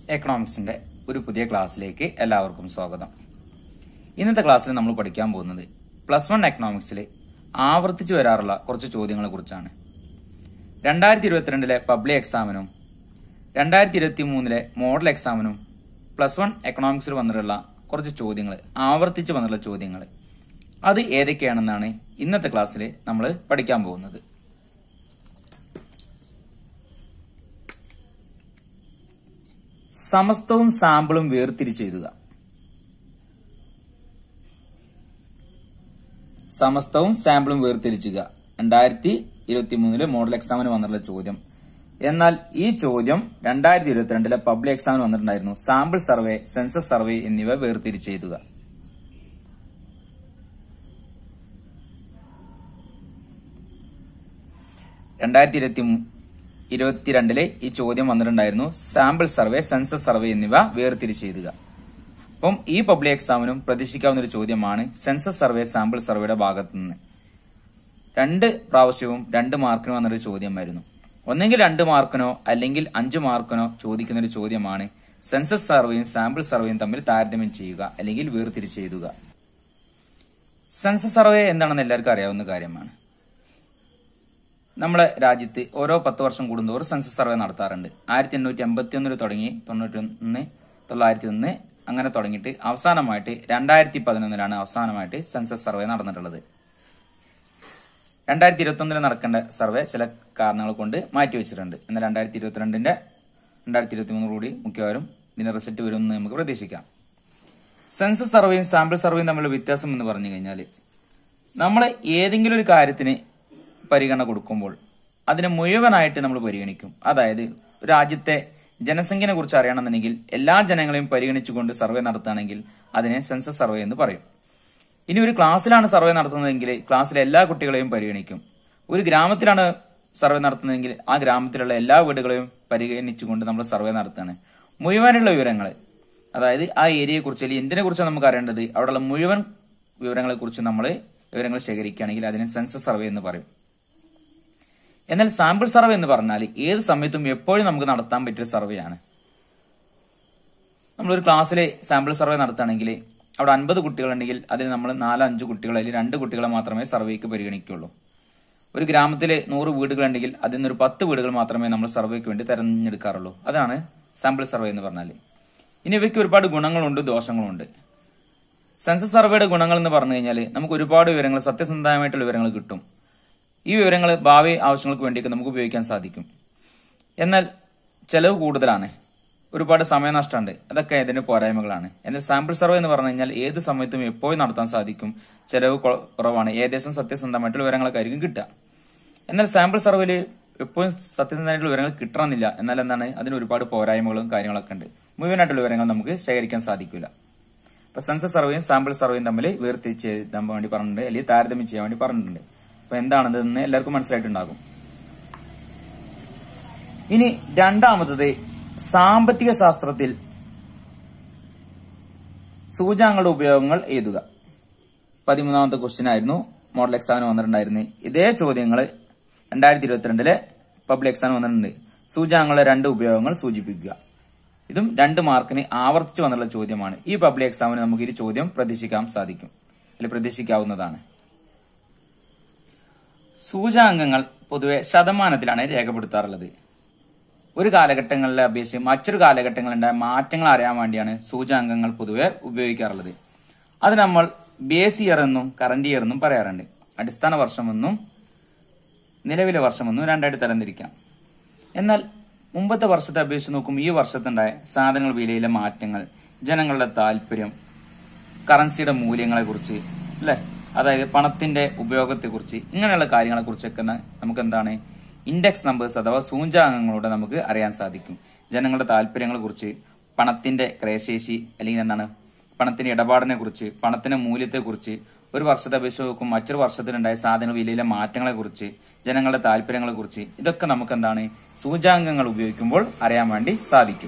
എക്കണോമിക്സിന്റെ ഒരു പുതിയ ക്ലാസ്സിലേക്ക് എല്ലാവർക്കും സ്വാഗതം ഇന്നത്തെ ക്ലാസ്സിൽ നമ്മൾ പഠിക്കാൻ പോകുന്നത് പ്ലസ് വൺ എക്കണോമിക്സിൽ ആവർത്തിച്ചു വരാറുള്ള കുറച്ച് ചോദ്യങ്ങളെ കുറിച്ചാണ് രണ്ടായിരത്തി ഇരുപത്തിരണ്ടിലെ പബ്ലിക് എക്സാമിനും രണ്ടായിരത്തി ഇരുപത്തി മൂന്നിലെ മോഡൽ എക്സാമിനും പ്ലസ് വൺ എക്കണോമിക്സിൽ വന്നിട്ടുള്ള കുറച്ച് ചോദ്യങ്ങൾ ആവർത്തിച്ച് വന്നിട്ടുള്ള ചോദ്യങ്ങൾ അത് ഏതൊക്കെയാണെന്നാണ് ഇന്നത്തെ ക്ലാസ്സിൽ നമ്മൾ പഠിക്കാൻ പോകുന്നത് സമസ്തവും സാമ്പിളും വേർതിരിച്ചെഴുതുക സമസ്തവും സാമ്പിളും വേർതിരിച്ചുക രണ്ടായിരത്തി ഇരുപത്തി മൂന്നില് മോഡൽ എക്സാമിന് വന്നിട്ടുള്ള ചോദ്യം എന്നാൽ ഈ ചോദ്യം രണ്ടായിരത്തി ഇരുപത്തിരണ്ടിലെ പബ്ലിക് എക്സാമിന് വന്നിട്ടുണ്ടായിരുന്നു സാമ്പിൾ സർവേ സെൻസസ് സർവേ എന്നിവ വേർതിരിച്ചെഴുതുക രണ്ടായിരത്തി ഇരുപത്തി ഇരുപത്തിരണ്ടിലെ ഈ ചോദ്യം വന്നിട്ടുണ്ടായിരുന്നു സാമ്പിൾ സർവേ സെൻസസ് സർവേ എന്നിവ വേർതിരിച്ചെഴുതുക അപ്പം ഈ പബ്ലിക് എക്സാമിനും പ്രതീക്ഷിക്കാവുന്ന ഒരു ചോദ്യമാണ് സെൻസസ് സർവേ സാമ്പിൾ സർവേയുടെ ഭാഗത്തു നിന്ന് രണ്ട് പ്രാവശ്യവും രണ്ട് മാർക്കിന് വന്നൊരു ചോദ്യമായിരുന്നു ഒന്നെങ്കിൽ രണ്ട് മാർക്കിനോ അല്ലെങ്കിൽ അഞ്ച് മാർക്കിനോ ചോദിക്കുന്ന ഒരു ചോദ്യമാണ് സെൻസസ് സർവേയും സാമ്പിൾ സർവേയും തമ്മിൽ താരതമ്യം ചെയ്യുക അല്ലെങ്കിൽ വേർതിരിച്ചെഴുതുക സെൻസസ് സർവേ എന്താണെന്ന് എല്ലാവർക്കും അറിയാവുന്ന കാര്യമാണ് നമ്മുടെ രാജ്യത്ത് ഓരോ പത്ത് വർഷം കൂടുന്തോറും സെൻസസ് സർവേ നടത്താറുണ്ട് ആയിരത്തി എണ്ണൂറ്റി എൺപത്തി ഒന്നിൽ തുടങ്ങി തൊണ്ണൂറ്റി ഒന്ന് തൊള്ളായിരത്തി ഒന്ന് അങ്ങനെ തുടങ്ങിയിട്ട് അവസാനമായിട്ട് രണ്ടായിരത്തി പതിനൊന്നിലാണ് അവസാനമായിട്ട് സെൻസസ് സർവേ നടന്നിട്ടുള്ളത് രണ്ടായിരത്തി ഇരുപത്തി ഒന്നിൽ നടക്കേണ്ട സർവേ ചില കാരണങ്ങൾ കൊണ്ട് മാറ്റിവെച്ചിട്ടുണ്ട് എന്നാൽ രണ്ടായിരത്തി ഇരുപത്തിരണ്ടിന്റെ രണ്ടായിരത്തി ഇരുപത്തി മൂന്ന് കൂടി മിക്കവാറും ഇതിന്റെ റിസൾട്ട് വരുമെന്ന് നമുക്ക് പ്രതീക്ഷിക്കാം സെൻസസ് സർവേയും സാമ്പിൾ സർവേയും തമ്മിലുള്ള വ്യത്യാസം എന്ന് പറഞ്ഞു കഴിഞ്ഞാൽ നമ്മൾ ഏതെങ്കിലും ഒരു കാര്യത്തിന് പരിഗണന കൊടുക്കുമ്പോൾ അതിനെ മുഴുവനായിട്ട് നമ്മൾ പരിഗണിക്കും അതായത് രാജ്യത്തെ ജനസംഖ്യനെ കുറിച്ച് അറിയണമെന്നുണ്ടെങ്കിൽ എല്ലാ ജനങ്ങളെയും പരിഗണിച്ചുകൊണ്ട് സർവേ നടത്തുകയാണെങ്കിൽ അതിനെ സെൻസസ് സർവേ എന്ന് പറയും ഇനി ഒരു ക്ലാസ്സിലാണ് സർവേ നടത്തുന്നതെങ്കിൽ ക്ലാസ്സിലെ എല്ലാ കുട്ടികളെയും പരിഗണിക്കും ഒരു ഗ്രാമത്തിലാണ് സർവേ നടത്തുന്നതെങ്കിൽ ആ ഗ്രാമത്തിലുള്ള എല്ലാ വീടുകളെയും പരിഗണിച്ചുകൊണ്ട് നമ്മൾ സർവേ നടത്തുകയാണ് മുഴുവനുള്ള വിവരങ്ങൾ അതായത് ആ ഏരിയയെ കുറിച്ച് അല്ലെങ്കിൽ എന്തിനെ കുറിച്ചാണ് നമുക്ക് അറിയേണ്ടത് അവിടെയുള്ള മുഴുവൻ വിവരങ്ങളെ കുറിച്ച് നമ്മൾ വിവരങ്ങൾ ശേഖരിക്കുകയാണെങ്കിൽ അതിനെ സെൻസസ് സർവേ എന്ന് പറയും എന്നാൽ സാമ്പിൾ സർവേ എന്ന് പറഞ്ഞാൽ ഏത് സമയത്തും എപ്പോഴും നമുക്ക് നടത്താൻ പറ്റിയ സർവേയാണ് നമ്മളൊരു ക്ലാസ്സിൽ സാമ്പിൾ സർവേ നടത്തുകയാണെങ്കിൽ അവിടെ അൻപത് കുട്ടികളുണ്ടെങ്കിൽ അതിൽ നമ്മൾ നാലോ അഞ്ച് കുട്ടികൾ അല്ലെങ്കിൽ രണ്ട് കുട്ടികളെ മാത്രമേ സർവേക്ക് പരിഗണിക്കുള്ളൂ ഒരു ഗ്രാമത്തിൽ നൂറ് വീടുകളുണ്ടെങ്കിൽ അതിൽ നിന്നൊരു പത്ത് വീടുകൾ മാത്രമേ നമ്മൾ സർവേക്ക് വേണ്ടി തെരഞ്ഞെടുക്കാറുള്ളൂ അതാണ് സാമ്പിൾ സർവേ എന്ന് പറഞ്ഞാൽ ഇനി ഇവയ്ക്ക് ഒരുപാട് ഗുണങ്ങളുണ്ട് ദോഷങ്ങളുണ്ട് സെൻസസ് സർവേയുടെ ഗുണങ്ങൾ എന്ന് പറഞ്ഞു കഴിഞ്ഞാൽ നമുക്ക് ഒരുപാട് വിവരങ്ങൾ സത്യസന്ധമായിട്ടുള്ള വിവരങ്ങൾ കിട്ടും ഈ വിവരങ്ങൾ ഭാവി ആവശ്യങ്ങൾക്ക് വേണ്ടിയൊക്കെ നമുക്ക് ഉപയോഗിക്കാൻ സാധിക്കും എന്നാൽ ചെലവ് കൂടുതലാണ് ഒരുപാട് സമയനഷ്ടമുണ്ട് അതൊക്കെ ഇതിന്റെ പോരായ്മകളാണ് എന്നാൽ സാമ്പിൾ സർവേ എന്ന് പറഞ്ഞു കഴിഞ്ഞാൽ ഏത് സമയത്തും എപ്പോഴും നടത്താൻ സാധിക്കും ചെലവ് കൊ- കുറവാണ് ഏകദേശം സത്യസന്ധമായിട്ടുള്ള വിവരങ്ങളൊക്കെ ആയിരിക്കും കിട്ടുക എന്നാൽ സാമ്പിൾ സർവേയിൽ എപ്പോഴും സത്യസന്ധമായിട്ടുള്ള വിവരങ്ങൾ കിട്ടണമെന്നില്ല എന്നാൽ എന്താണ് അതിന് ഒരുപാട് പോരായ്മകളും കാര്യങ്ങളൊക്കെ ഉണ്ട് മുഴുവനായിട്ടുള്ള വിവരങ്ങൾ നമുക്ക് ശേഖരിക്കാൻ സാധിക്കില്ല അപ്പൊ സെൻസസ് സർവേയും സാമ്പിൾ സർവേയും തമ്മിൽ വേർതിരിച്ച് എഴുതാൻ വേണ്ടി പറഞ്ഞിട്ടുണ്ട് അല്ലെങ്കിൽ താരതമ്യം ചെയ്യാൻ വേണ്ടി പറഞ്ഞിട്ടുണ്ട് അപ്പൊ എന്താണെന്ന് എല്ലാവർക്കും മനസ്സിലായിട്ടുണ്ടാകും ഇനി രണ്ടാമത്തത് സാമ്പത്തിക ശാസ്ത്രത്തിൽ സൂചകങ്ങളുടെ ഉപയോഗങ്ങൾ എഴുതുക പതിമൂന്നാമത്തെ ക്വസ്റ്റ്യൻ ആയിരുന്നു മോഡൽ എക്സാമിന് വന്നിട്ടുണ്ടായിരുന്നത് ഇതേ ചോദ്യങ്ങൾ രണ്ടായിരത്തി ഇരുപത്തിരണ്ടിലെ പബ്ലിക് എക്സാമിന് വന്നിട്ടുണ്ട് സൂചകങ്ങളുടെ രണ്ട് ഉപയോഗങ്ങൾ സൂചിപ്പിക്കുക ഇതും രണ്ട് മാർക്കിന് ആവർത്തിച്ചു വന്നുള്ള ചോദ്യമാണ് ഈ പബ്ലിക് എക്സാമിന് നമുക്ക് ഈ ചോദ്യം പ്രതീക്ഷിക്കാൻ സാധിക്കും അല്ലെങ്കിൽ പ്രതീക്ഷിക്കാവുന്നതാണ് സൂചകാംഗങ്ങൾ പൊതുവെ ശതമാനത്തിലാണ് രേഖപ്പെടുത്താറുള്ളത് ഒരു കാലഘട്ടങ്ങളിലെ അപേക്ഷിച്ച് മറ്റൊരു കാലഘട്ടങ്ങളിലുണ്ടായ മാറ്റങ്ങൾ അറിയാൻ വേണ്ടിയാണ് സൂചകാംഗങ്ങൾ പൊതുവെ ഉപയോഗിക്കാറുള്ളത് അത് നമ്മൾ ബേസ് ഇയർ എന്നും കറന്റ് ഇയർ എന്നും പറയാറുണ്ട് അടിസ്ഥാന വർഷമെന്നും നിലവിലെ വർഷമെന്നും രണ്ടായിട്ട് തരംതിരിക്കാം എന്നാൽ മുമ്പത്തെ വർഷത്തെ അപേക്ഷിച്ച് നോക്കുമ്പോൾ ഈ വർഷത്തുണ്ടായ സാധനങ്ങൾ വിലയിലെ മാറ്റങ്ങൾ ജനങ്ങളുടെ താല്പര്യം കറൻസിയുടെ മൂല്യങ്ങളെ കുറിച്ച് അല്ലെ അതായത് പണത്തിന്റെ ഉപയോഗത്തെ കുറിച്ച് ഇങ്ങനെയുള്ള കാര്യങ്ങളെ കുറിച്ചൊക്കെ ന- നമുക്ക് എന്താണ് ഇൻഡെക്സ് നമ്പേഴ്സ് അഥവാ സൂചകാംഗങ്ങളോടെ നമുക്ക് അറിയാൻ സാധിക്കും ജനങ്ങളുടെ താല്പര്യങ്ങളെ കുറിച്ച് പണത്തിന്റെ ക്രയശേഷി അല്ലെങ്കിൽ എന്താണ് പണത്തിന്റെ ഇടപാടിനെ കുറിച്ച് പണത്തിന്റെ മൂല്യത്തെ കുറിച്ച് ഒരു വർഷത്തെ അപേക്ഷിച്ച് നോക്കും മറ്റൊരു വർഷത്തിലുണ്ടായ സാധന വിലയിലെ മാറ്റങ്ങളെ കുറിച്ച് ജനങ്ങളുടെ താല്പര്യങ്ങളെ കുറിച്ച് ഇതൊക്കെ നമുക്ക് എന്താണ് സൂചകാംഗങ്ങൾ ഉപയോഗിക്കുമ്പോൾ അറിയാൻ വേണ്ടി സാധിക്കും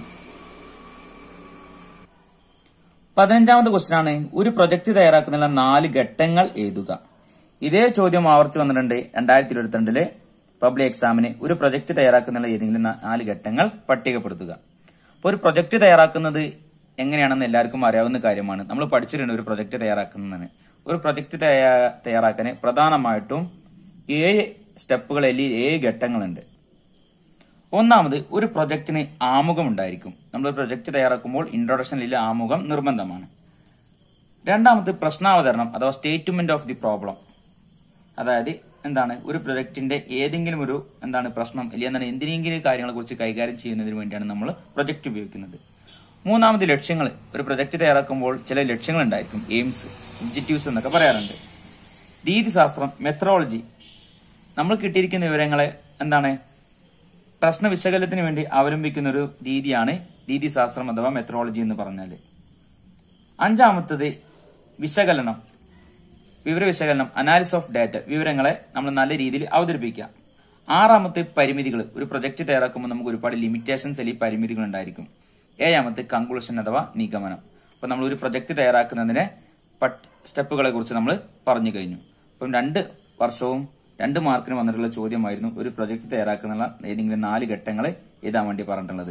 പതിനഞ്ചാമത്തെ ക്വസ്റ്റ്യൻ ആണ് ഒരു പ്രൊജക്ട് തയ്യാറാക്കുന്നതിനുള്ള നാല് ഘട്ടങ്ങൾ എഴുതുക ഇതേ ചോദ്യം ആവർത്തി വന്നിട്ടുണ്ട് രണ്ടായിരത്തി ഇരുപത്തിരണ്ടിലെ പബ്ലിക് എക്സാമിന് ഒരു പ്രൊജക്ട് തയ്യാറാക്കുന്നതിനുള്ള ഏതെങ്കിലും നാ- നാല് ഘട്ടങ്ങൾ പട്ടികപ്പെടുത്തുക അപ്പോൾ ഒരു പ്രൊജക്ട് തയ്യാറാക്കുന്നത് എങ്ങനെയാണെന്ന് എല്ലാവർക്കും അറിയാവുന്ന കാര്യമാണ് നമ്മൾ പഠിച്ചിട്ടുണ്ട് ഒരു പ്രൊജക്ട് തയ്യാറാക്കുന്നതിന് ഒരു പ്രൊജക്ട് തയ്യാറാക്കാൻ പ്രധാനമായിട്ടും ഏഴ് സ്റ്റെപ്പുകൾ അല്ലെങ്കിൽ ഏഴ് ഘട്ടങ്ങളുണ്ട് ഒന്നാമത് ഒരു പ്രൊജക്ടിന് ആമുഖം ഉണ്ടായിരിക്കും നമ്മൾ ഒരു പ്രൊജക്ട് തയ്യാറാക്കുമ്പോൾ ഇൻട്രൊഡക്ഷനിൽ ആമുഖം നിർബന്ധമാണ് രണ്ടാമത് പ്രശ്നാവതരണം അഥവാ സ്റ്റേറ്റ്മെന്റ് ഓഫ് ദി പ്രോബ്ലം അതായത് എന്താണ് ഒരു പ്രൊജക്ടിന്റെ ഏതെങ്കിലും ഒരു എന്താണ് പ്രശ്നം അല്ലെങ്കിൽ എന്താണ് എന്തിനെങ്കിലും കാര്യങ്ങളെ കുറിച്ച് കൈകാര്യം ചെയ്യുന്നതിന് വേണ്ടിയാണ് നമ്മൾ പ്രൊജക്ട് ഉപയോഗിക്കുന്നത് മൂന്നാമത് ലക്ഷ്യങ്ങൾ ഒരു പ്രൊജക്ട് തയ്യാറാക്കുമ്പോൾ ചില ലക്ഷ്യങ്ങൾ ഉണ്ടായിരിക്കും എയിംസ് ഒബ്ജക്റ്റീവ്സ് എന്നൊക്കെ പറയാറുണ്ട് രീതിശാസ്ത്രം മെത്തറോളജി നമ്മൾ കിട്ടിയിരിക്കുന്ന വിവരങ്ങളെ എന്താണ് പ്രശ്ന വിശകലനത്തിന് വേണ്ടി അവലംബിക്കുന്ന ഒരു രീതിയാണ് രീതിശാസ്ത്രം അഥവാ മെത്തറോളജി എന്ന് പറഞ്ഞാൽ അഞ്ചാമത്തത് വിശകലനം വിവര വിശകലനം അനാലിസ് ഓഫ് ഡാറ്റ വിവരങ്ങളെ നമ്മൾ നല്ല രീതിയിൽ അവതരിപ്പിക്കുക ആറാമത്തെ പരിമിതികൾ ഒരു പ്രൊജക്ട് തയ്യാറാക്കുമ്പോൾ നമുക്ക് ഒരുപാട് ലിമിറ്റേഷൻസ് അല്ലെങ്കിൽ പരിമിതികൾ ഉണ്ടായിരിക്കും ഏഴാമത്തെ കൺക്ലൂഷൻ അഥവാ നിഗമനം അപ്പൊ നമ്മൾ ഒരു പ്രൊജക്ട് തയ്യാറാക്കുന്നതിനെ സ്റ്റെപ്പുകളെ കുറിച്ച് നമ്മൾ പറഞ്ഞു കഴിഞ്ഞു അപ്പം രണ്ട് വർഷവും രണ്ട് മാർക്കിന് വന്നിട്ടുള്ള ചോദ്യമായിരുന്നു ഒരു പ്രൊജക്ട് തയ്യാറാക്കുന്ന ഏതെങ്കിലും നാല് ഘട്ടങ്ങൾ എഴുതാൻ വേണ്ടി പറഞ്ഞിട്ടുള്ളത്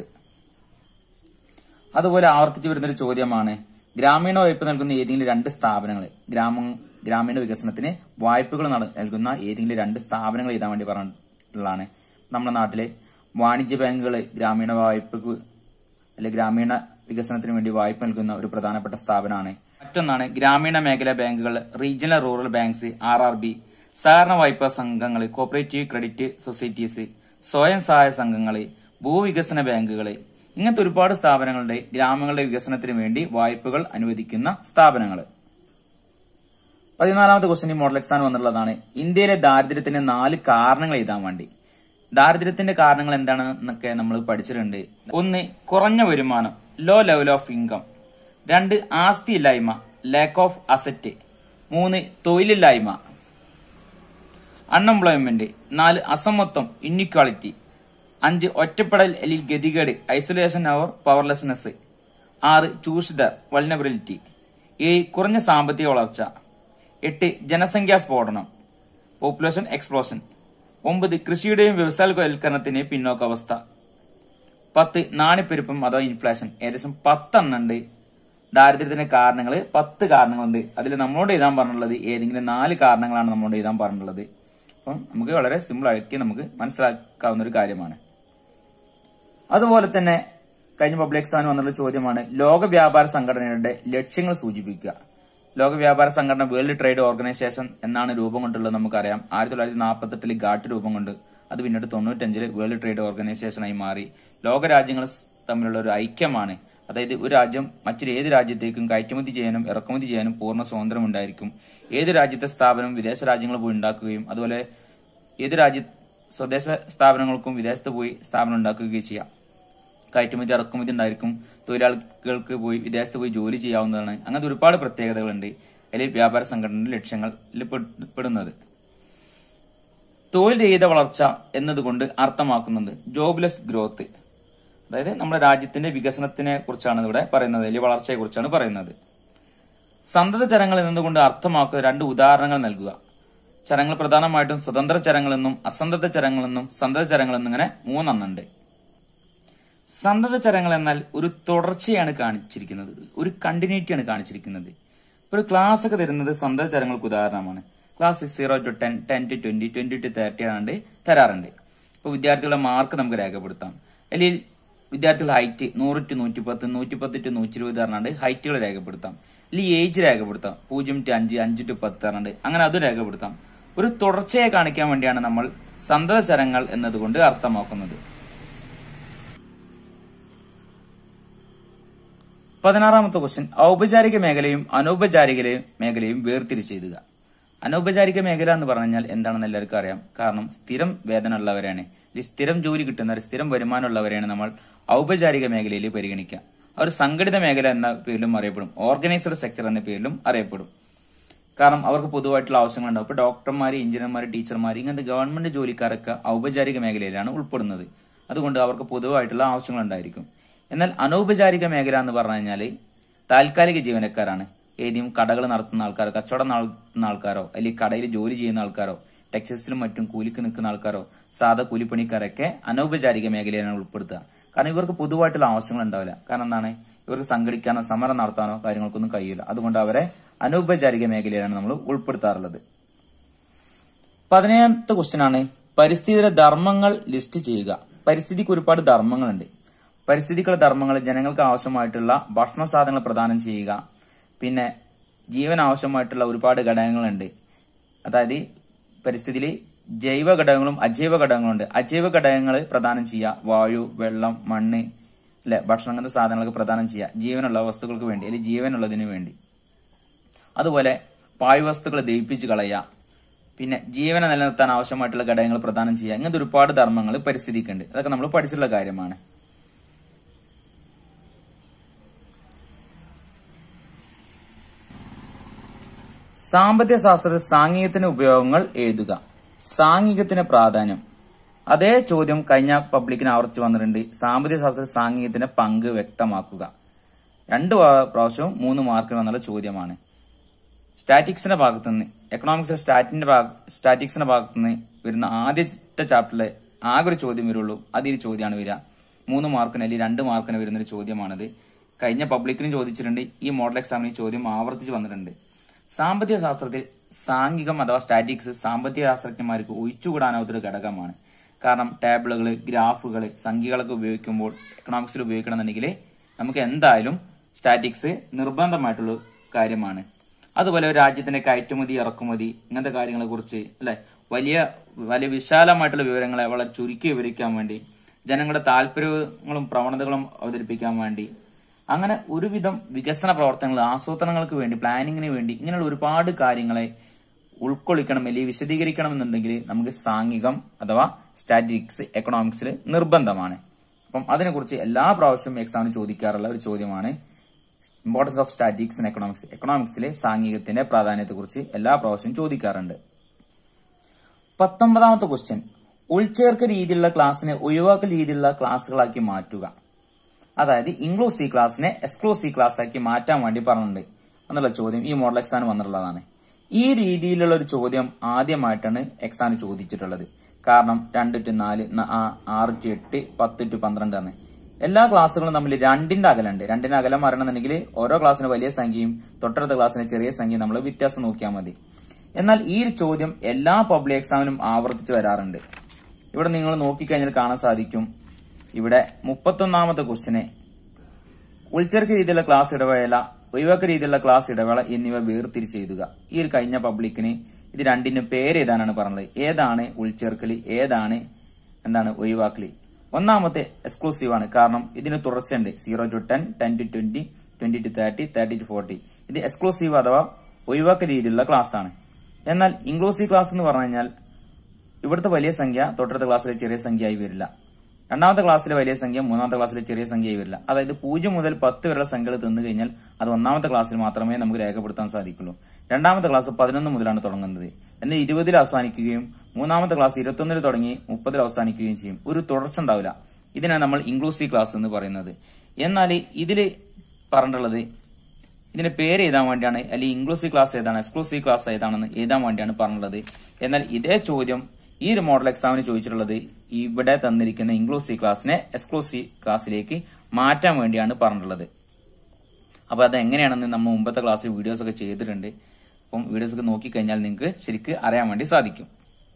അതുപോലെ ആവർത്തിച്ചു വരുന്നൊരു ചോദ്യമാണ് ഗ്രാമീണ വായ്പ നൽകുന്ന ഏതെങ്കിലും രണ്ട് സ്ഥാപനങ്ങൾ ഗ്രാമ ഗ്രാമീണ വികസനത്തിന് വായ്പകൾ നട- നൽകുന്ന ഏതെങ്കിലും രണ്ട് സ്ഥാപനങ്ങൾ എഴുതാൻ വേണ്ടി പറഞ്ഞിട്ടുള്ളതാണ് നമ്മുടെ നാട്ടിലെ വാണിജ്യ ബാങ്കുകൾ ഗ്രാമീണ വായ്പക്ക് അല്ലെ ഗ്രാമീണ വികസനത്തിന് വേണ്ടി വായ്പ നൽകുന്ന ഒരു പ്രധാനപ്പെട്ട സ്ഥാപനമാണ് മറ്റൊന്നാണ് ഗ്രാമീണ മേഖലാ ബാങ്കുകൾ regional rural banks R R B സഹകരണ വായ്പാ സംഘങ്ങൾ കോപ്പറേറ്റീവ് ക്രെഡിറ്റ് സൊസൈറ്റീസ് സ്വയം സഹായ സംഘങ്ങൾ ഭൂവികസന ബാങ്കുകൾ ഇങ്ങനത്തെ ഒരുപാട് സ്ഥാപനങ്ങളുടെ ഗ്രാമങ്ങളുടെ വികസനത്തിന് വേണ്ടി വായ്പകൾ അനുവദിക്കുന്ന സ്ഥാപനങ്ങൾ പതിനാലാമത്തെ ക്വസ്റ്റ്യൻ ഈ മോഡൽ എക്സാം വന്നുള്ളതാണ് ഇന്ത്യയിലെ ദാരിദ്ര്യത്തിന്റെ നാല് കാരണങ്ങൾ എഴുതാൻ വേണ്ടി ദാരിദ്ര്യത്തിന്റെ കാരണങ്ങൾ എന്താണെന്നൊക്കെ നമ്മൾ പഠിച്ചിട്ടുണ്ട് ഒന്ന് കുറഞ്ഞ വരുമാനം ലോ ലെവൽ ഓഫ് ഇൻകം രണ്ട് ആസ്തി ഇല്ലായ്മ ലാക്ക് ഓഫ് അസറ്റ് മൂന്ന് തൊഴിലില്ലായ്മ അൺഎംപ്ലോയ്മെന്റ് നാല് അസമത്വം ഇന്നിക്വാളിറ്റി അഞ്ച് ഒറ്റപ്പെടൽ അല്ലെങ്കിൽ ഗതികേട് ഐസൊലേഷൻ ഓർ പവർലെസ്നെസ് ആറ് ചൂഷിത വൾനബിലിറ്റി ഏഴ് കുറഞ്ഞ സാമ്പത്തിക വളർച്ച എട്ട് ജനസംഖ്യാ സ്ഫോടനം പോപ്പുലേഷൻ എക്സ്പ്ലോഷൻ ഒമ്പത് കൃഷിയുടെയും വ്യവസായവൽക്കരണത്തിന് പിന്നോക്കാവസ്ഥ പത്ത് നാണിപ്പെരുപ്പം അഥവാ ഇൻഫ്ലേഷൻ ഏകദേശം പത്തെണ്ണുണ്ട് ദാരിദ്ര്യത്തിന്റെ കാരണങ്ങൾ പത്ത് കാരണങ്ങളുണ്ട് അതിൽ നമ്മളോട് എഴുതാൻ പറഞ്ഞിട്ടുള്ളത് ഏതെങ്കിലും നാല് കാരണങ്ങളാണ് നമ്മളോട് എഴുതാൻ പറഞ്ഞിട്ടുള്ളത് അപ്പം നമുക്ക് വളരെ സിമ്പിൾ ആക്കി നമുക്ക് മനസ്സിലാക്കാവുന്ന ഒരു കാര്യമാണ് അതുപോലെ തന്നെ കഴിഞ്ഞ പബ്ലിക് എക്സാമിന് വന്നുള്ള ചോദ്യമാണ് ലോക വ്യാപാര സംഘടനയുടെ ലക്ഷ്യങ്ങൾ സൂചിപ്പിക്കുക ലോക വ്യാപാര സംഘടന വേൾഡ് ട്രേഡ് ഓർഗനൈസേഷൻ എന്നാണ് രൂപം കൊണ്ടുള്ളത് നമുക്കറിയാം ആയിരത്തി തൊള്ളായിരത്തി നാൽപ്പത്തെട്ടിൽ ഗാട്ട് രൂപം കൊണ്ട് അത് പിന്നീട് തൊണ്ണൂറ്റഞ്ചില് വേൾഡ് ട്രേഡ് ഓർഗനൈസേഷനായി മാറി ലോക രാജ്യങ്ങൾ തമ്മിലുള്ള ഒരു ഐക്യമാണ് അതായത് ഒരു രാജ്യം മറ്റൊരു ഏത് രാജ്യത്തേക്കും കയറ്റുമതി ചെയ്യാനും ഇറക്കുമതി ചെയ്യാനും പൂർണ്ണ സ്വാതന്ത്ര്യം ഉണ്ടായിരിക്കും ഏത് രാജ്യത്തെ സ്ഥാപനം വിദേശ രാജ്യങ്ങൾ പോയി ഉണ്ടാക്കുകയും അതുപോലെ ഏത് രാജ്യ സ്വദേശ സ്ഥാപനങ്ങൾക്കും വിദേശത്ത് പോയി സ്ഥാപനം ഉണ്ടാക്കുകയും ചെയ്യാം കയറ്റുമതി ഇറക്കുമതി ഉണ്ടായിരിക്കും തൊഴിലാളികൾക്ക് പോയി വിദേശത്ത് പോയി ജോലി ചെയ്യാവുന്നതാണ് അങ്ങനത്തെ ഒരുപാട് പ്രത്യേകതകളുണ്ട് അതിൽ വ്യാപാര സംഘടനയുടെ ലക്ഷ്യങ്ങളിൽ പെട്- പെടുന്നത് തൊഴിൽ രഹിത വളർച്ച എന്നതുകൊണ്ട് അർത്ഥമാക്കുന്നത് ജോബ്ലെസ് ഗ്രോത്ത് അതായത് നമ്മുടെ രാജ്യത്തിന്റെ വികസനത്തിനെ കുറിച്ചാണ് ഇവിടെ പറയുന്നത് അല്ലെങ്കിൽ വളർച്ചയെ കുറിച്ചാണ് പറയുന്നത് സന്തത ചരങ്ങൾ എന്നതുകൊണ്ട് അർത്ഥമാക്കുന്ന രണ്ട് ഉദാഹരണങ്ങൾ നൽകുക ചരങ്ങൾ പ്രധാനമായിട്ടും സ്വതന്ത്ര ചരങ്ങളെന്നും അസന്തത ചരങ്ങളെന്നും സന്തത ചരങ്ങളെന്നും ഇങ്ങനെ മൂന്നെണ്ണുണ്ട് സന്തത ചരങ്ങൾ എന്നാൽ ഒരു തുടർച്ചയാണ് കാണിച്ചിരിക്കുന്നത് ഒരു കണ്ടിന്യൂറ്റിയാണ് കാണിച്ചിരിക്കുന്നത് ഇപ്പൊ ഒരു ക്ലാസ് ഒക്കെ തരുന്നത് സന്തത ചരങ്ങൾക്ക് ഉദാഹരണമാണ് class zero to ten ten to twenty twenty to thirty ആണ്ട് തരാറുണ്ട് ഇപ്പൊ വിദ്യാർത്ഥികളുടെ മാർക്ക് നമുക്ക് രേഖപ്പെടുത്താം അല്ലെങ്കിൽ വിദ്യാർത്ഥികളുടെ ഹൈറ്റ് നൂറ് ടു നൂറ്റി പത്ത് നൂറ്റി പത്ത് ടു നൂറ്റി ഇരുപത് പറഞ്ഞാണ്ട് ഹൈറ്റുകൾ രേഖപ്പെടുത്താം അല്ലെങ്കിൽ ഏജ് രേഖപ്പെടുത്താം പൂജ്യം ടു അഞ്ച് അഞ്ച് ടു പത്ത് പറഞ്ഞാണ്ട് അങ്ങനെ അത് രേഖപ്പെടുത്താം ഒരു തുടർച്ചയെ കാണിക്കാൻ വേണ്ടിയാണ് നമ്മൾ സന്തത ചരങ്ങൾ എന്നതുകൊണ്ട് അർത്ഥമാക്കുന്നത് പതിനാറാമത്തെ ക്വസ്റ്റ്യൻ ഔപചാരിക മേഖലയും അനൗപചാരിക മേഖലയും വേർതിരിച്ചെഴുതുക അനൗപചാരിക മേഖല എന്ന് പറഞ്ഞാൽ എന്താണെന്ന് എല്ലാവർക്കും അറിയാം കാരണം സ്ഥിരം വേതനം ഉള്ളവരാണ് ഈ സ്ഥിരം ജോലി കിട്ടുന്നവർ സ്ഥിരം വരുമാനമുള്ളവരെയാണ് നമ്മൾ ഔപചാരിക മേഖലയിൽ പരിഗണിക്കുക അവർ സംഘടിത മേഖല എന്ന പേരിലും അറിയപ്പെടും ഓർഗനൈസ്ഡ് സെക്ടർ എന്ന പേരിലും അറിയപ്പെടും കാരണം അവർക്ക് പൊതുവായിട്ടുള്ള ആവശ്യങ്ങളുണ്ടാവും ഇപ്പൊ ഡോക്ടർമാർ എഞ്ചിനീയർമാർ ടീച്ചർമാർ ഇങ്ങനത്തെ ഗവൺമെന്റ് ജോലിക്കാരൊക്കെ ഔപചാരിക മേഖലയിലാണ് ഉൾപ്പെടുന്നത് അതുകൊണ്ട് അവർക്ക് പൊതുവായിട്ടുള്ള ആവശ്യങ്ങളുണ്ടായിരിക്കും എന്നാൽ അനൗപചാരിക മേഖല എന്ന് പറഞ്ഞു കഴിഞ്ഞാല് താൽക്കാലിക ജീവനക്കാരാണ് ഏതെങ്കിലും കടകൾ നടത്തുന്ന ആൾക്കാരോ കച്ചവടം നടത്തുന്ന ആൾക്കാരോ അല്ലെങ്കിൽ കടയിൽ ജോലി ചെയ്യുന്ന ആൾക്കാരോ ടെക്സ്റ്റൈൽസിലും മറ്റും കൂലിക്ക് നിൽക്കുന്ന ആൾക്കാരോ സാധാ കൂലിപ്പണിക്കാരൊക്കെ അനൗപചാരിക മേഖലയിലാണ് ഉൾപ്പെടുത്തുക കാരണം ഇവർക്ക് പൊതുവായിട്ടുള്ള ആവശ്യങ്ങൾ ഉണ്ടാവില്ല കാരണം എന്താണ് ഇവർക്ക് സംഘടിക്കാനോ സമരം നടത്താനോ കാര്യങ്ങൾക്കൊന്നും കഴിയില്ല അതുകൊണ്ട് അവരെ അനൗപചാരിക മേഖലയിലാണ് നമ്മൾ ഉൾപ്പെടുത്താറുള്ളത് പതിനേഴാമത്തെ ക്വസ്റ്റ്യൻ ആണ് പരിസ്ഥിതിയുടെ ധർമ്മങ്ങൾ ലിസ്റ്റ് ചെയ്യുക പരിസ്ഥിതിക്ക് ഒരുപാട് ധർമ്മങ്ങളുണ്ട് പരിസ്ഥിതിക്കുള്ള ധർമ്മങ്ങൾ ജനങ്ങൾക്ക് ആവശ്യമായിട്ടുള്ള ഭക്ഷണ സാധനങ്ങൾ പ്രദാനം ചെയ്യുക പിന്നെ ജീവൻ ആവശ്യമായിട്ടുള്ള ഒരുപാട് ഘടകങ്ങളുണ്ട് അതായത് പരിസ്ഥിതിയിൽ ജൈവ ഘടകങ്ങളും അജൈവ ഘടകങ്ങളുണ്ട് അജൈവ ഘടകങ്ങൾ പ്രദാനം ചെയ്യുക വായു വെള്ളം മണ്ണ് അല്ലെ ഭക്ഷണം അങ്ങനത്തെ സാധനങ്ങൾക്ക് പ്രദാനം ചെയ്യുക ജീവനുള്ള വസ്തുക്കൾക്ക് വേണ്ടി അല്ലെങ്കിൽ ജീവനുള്ളതിന് വേണ്ടി അതുപോലെ പാഴ്വസ്തുക്കൾ ദഹിപ്പിച്ച് കളയുക പിന്നെ ജീവനെ നിലനിർത്താൻ ആവശ്യമായിട്ടുള്ള ഘടകങ്ങൾ പ്രദാനം ചെയ്യുക ഇങ്ങനത്തെ ഒരുപാട് ധർമ്മങ്ങൾ പരിസ്ഥിതിക്കുണ്ട് അതൊക്കെ നമ്മൾ പഠിച്ചിട്ടുള്ള കാര്യമാണ് സാമ്പത്തിക ശാസ്ത്രത്തിൽ സാങ്കേതികത്തിന് ഉപയോഗങ്ങൾ എഴുതുക സാങ്കേതികത്തിന് പ്രാധാന്യം അതേ ചോദ്യം കഴിഞ്ഞ പബ്ലിക്കിന് ആവർത്തിച്ച് വന്നിട്ടുണ്ട് സാമ്പത്തിക ശാസ്ത്ര സാങ്കേതികത്തിന്റെ പങ്ക് വ്യക്തമാക്കുക രണ്ട് പ്രാ- പ്രാവശ്യവും മൂന്ന് മാർക്കിന് വന്നുള്ള ചോദ്യമാണ് സ്റ്റാറ്റിക്സിന്റെ ഭാഗത്തു നിന്ന് എക്കണോമിക്സിലെ സ്റ്റാറ്റിന്റെ ഭാഗ സ്റ്റാറ്റിക്സിന്റെ ഭാഗത്തു നിന്ന് വരുന്ന ആദ്യത്തെ ചാപ്റ്ററിലെ ആകെ ഒരു ചോദ്യം വരുള്ളൂ അതിൽ ചോദ്യമാണ് വരിക മൂന്ന് മാർക്കിന് അല്ലെങ്കിൽ രണ്ട് മാർക്കിന് വരുന്ന ഒരു ചോദ്യമാണത് കഴിഞ്ഞ പബ്ലിക്കിനും ചോദിച്ചിട്ടുണ്ട് ഈ മോഡൽ എക്സാമിന് ഈ ചോദ്യം ആവർത്തിച്ച് വന്നിട്ടുണ്ട് സാമ്പത്തിക ശാസ്ത്രത്തിൽ സാംഘികം അഥവാ സ്റ്റാറ്റിക്സ് സാമ്പത്തിക ശാസ്ത്രജ്ഞന്മാർക്ക് ഒഴിച്ചുകൂടാനാവാത്തൊരു ഘടകമാണ് കാരണം ടേബിളുകൾ ഗ്രാഫുകൾ സംഖ്യകളൊക്കെ ഉപയോഗിക്കുമ്പോൾ എക്കണോമിക്സിൽ ഉപയോഗിക്കണമെന്നുണ്ടെങ്കിൽ നമുക്ക് എന്തായാലും സ്റ്റാറ്റിക്സ് നിർബന്ധമായിട്ടുള്ള കാര്യമാണ് അതുപോലെ ഒരു രാജ്യത്തിന്റെ കയറ്റുമതി ഇറക്കുമതി ഇങ്ങനത്തെ കാര്യങ്ങളെ കുറിച്ച് അല്ലെ വലിയ വലിയ വിശാലമായിട്ടുള്ള വിവരങ്ങളെ വളരെ ചുരുക്കി വിവരിക്കാൻ വേണ്ടി ജനങ്ങളുടെ താല്പര്യങ്ങളും പ്രവണതകളും അവതരിപ്പിക്കാൻ വേണ്ടി അങ്ങനെ ഒരുവിധം വികസന പ്രവർത്തനങ്ങൾ ആസൂത്രണങ്ങൾക്ക് വേണ്ടി പ്ലാനിങ്ങിന് വേണ്ടി ഇങ്ങനെയുള്ള ഒരുപാട് കാര്യങ്ങളെ ഉൾക്കൊള്ളിക്കണം അല്ലെങ്കിൽ വിശദീകരിക്കണം എന്നുണ്ടെങ്കിൽ നമുക്ക് സാംഘികം അഥവാ സ്റ്റാറ്റിക്സ് എക്കണോമിക്സിൽ നിർബന്ധമാണ് അപ്പം അതിനെക്കുറിച്ച് എല്ലാ പ്രാവശ്യവും എക്സാമിന് ചോദിക്കാറുള്ള ഒരു ചോദ്യമാണ് importance of statistics in economics എക്കണോമിക്സിലെ സാംഘികത്തിന്റെ പ്രാധാന്യത്തെക്കുറിച്ച് എല്ലാ പ്രാവശ്യവും ചോദിക്കാറുണ്ട് പത്തൊമ്പതാമത്തെ ക്വസ്റ്റ്യൻ ഉൾച്ചേർക്ക രീതിയിലുള്ള ക്ലാസ്സിനെ ഒഴിവാക്കൽ രീതിയിലുള്ള ക്ലാസ്സുകളാക്കി മാറ്റുക അതായത് ഇൻക്ലൂസീവ് ക്ലാസ്സിനെ എക്സ്ക്ലൂസീവ് ക്ലാസ് ആക്കി മാറ്റാൻ വേണ്ടി പറഞ്ഞിട്ടുണ്ട് എന്നുള്ള ചോദ്യം ഈ മോഡൽ എക്സാമിന് വന്നിട്ടുള്ളതാണ് ഈ രീതിയിലുള്ള ഒരു ചോദ്യം ആദ്യമായിട്ടാണ് എക്സാമിന് ചോദിച്ചിട്ടുള്ളത് കാരണം രണ്ട് ടു നാല് ന- ആ- ആറ് ടു എട്ട് പത്ത് ടു പന്ത്രണ്ട് ആണ് എല്ലാ ക്ലാസ്സുകളും തമ്മിൽ രണ്ടിന്റെ അകലുണ്ട് രണ്ടിന്റെ അകലം അറിയണമെന്നുണ്ടെങ്കിൽ ഓരോ ക്ലാസ്സിന് വലിയ സംഖ്യയും തൊട്ടടുത്ത ക്ലാസ്സിന് ചെറിയ സംഖ്യയും നമ്മൾ വ്യത്യാസം നോക്കിയാൽ മതി എന്നാൽ ഈ ഒരു ചോദ്യം എല്ലാ പബ്ലിക് എക്സാമിനും ആവർത്തിച്ച് വരാറുണ്ട് ഇവിടെ നിങ്ങൾ നോക്കിക്കഴിഞ്ഞാൽ കാണാൻ സാധിക്കും ഇവിടെ മുപ്പത്തൊന്നാമത്തെ ക്വസ്റ്റിനെ ഉൾച്ചേർക്ക രീതിയിലുള്ള ക്ലാസ് ഇടവേള ഒഴിവാക്ക രീതിയിലുള്ള ക്ലാസ് ഇടവേള എന്നിവ വേർതിരിച്ച് എഴുതുക ഈ ഒരു കഴിഞ്ഞ പബ്ലിക്കിന് ഇത് രണ്ടിനും പേര് ഏതാനാണ് പറഞ്ഞത് ഏതാണ് ഉൾച്ചേർക്കല് ഏതാണ് എന്താണ് ഒഴിവാക്കല് ഒന്നാമത്തെ എക്സ്ക്ലൂസീവ് ആണ് കാരണം ഇതിന് തുടർച്ചയുണ്ട് zero to ten ten to twenty twenty to thirty thirty to forty ഇത് എക്സ്ക്ലൂസീവ് അഥവാ ഒഴിവാക്ക രീതിയിലുള്ള ക്ലാസ് ആണ് എന്നാൽ ഇൻക്ലൂസീവ് ക്ലാസ് എന്ന് പറഞ്ഞു കഴിഞ്ഞാൽ ഇവിടുത്തെ വലിയ സംഖ്യ തൊട്ടടുത്ത ക്ലാസ്സിലെ ചെറിയ സംഖ്യയായി വരില്ല രണ്ടാമത്തെ ക്ലാസ്സിലെ വലിയ സംഖ്യ മൂന്നാമത്തെ ക്ലാസ്സിലെ ചെറിയ സംഖ്യയായി വരില്ല അതായത് പൂജ്യം മുതൽ പത്ത് വരെയുള്ള സംഖ്യകൾ തിന്നു കഴിഞ്ഞാൽ അത് ഒന്നാമത്തെ ക്ലാസ്സിൽ മാത്രമേ നമുക്ക് രേഖപ്പെടുത്താൻ സാധിക്കുള്ളൂ രണ്ടാമത്തെ ക്ലാസ് പതിനൊന്ന് മുതലാണ് തുടങ്ങുന്നത് എന്നാൽ ഇരുപതിൽ അവസാനിക്കുകയും മൂന്നാമത്തെ ക്ലാസ് ഇരുപത്തൊന്നിൽ തുടങ്ങി മുപ്പതിൽ അവസാനിക്കുകയും ചെയ്യും ഒരു തുടർച്ച ഉണ്ടാവില്ല ഇതിനാണ് നമ്മൾ ഇൻക്ലൂസീവ് ക്ലാസ് എന്ന് പറയുന്നത് എന്നാൽ ഇതിൽ പറഞ്ഞിട്ടുള്ളത് ഇതിന്റെ പേര് എഴുതാൻ വേണ്ടിയാണ് അല്ലെങ്കിൽ ഇൻക്ലൂസീവ് ക്ലാസ് ഏതാണ് എക്സ്ക്ലൂസീവ് ക്ലാസ് ഏതാണെന്ന് എഴുതാൻ വേണ്ടിയാണ് പറഞ്ഞിട്ടുള്ളത് എന്നാൽ ഇതേ ചോദ്യം ഈ ഒരു മോഡൽ എക്സാമിന് ചോദിച്ചിട്ടുള്ളത് ഇവിടെ തന്നിരിക്കുന്ന ഇൻക്ലൂസീവ് ക്ലാസ്സിനെ എക്സ്ക്ലൂസീവ് ക്ലാസ്സിലേക്ക് മാറ്റാൻ വേണ്ടിയാണ് പറഞ്ഞിട്ടുള്ളത് അപ്പൊ അത് എങ്ങനെയാണെന്ന് നമ്മൾ മുമ്പത്തെ ക്ലാസ്സിൽ വീഡിയോസ് ഒക്കെ ചെയ്തിട്ടുണ്ട് അപ്പം വീഡിയോസ് ഒക്കെ നോക്കിക്കഴിഞ്ഞാൽ നിങ്ങൾക്ക് ശരിക്ക് അറിയാൻ വേണ്ടി സാധിക്കും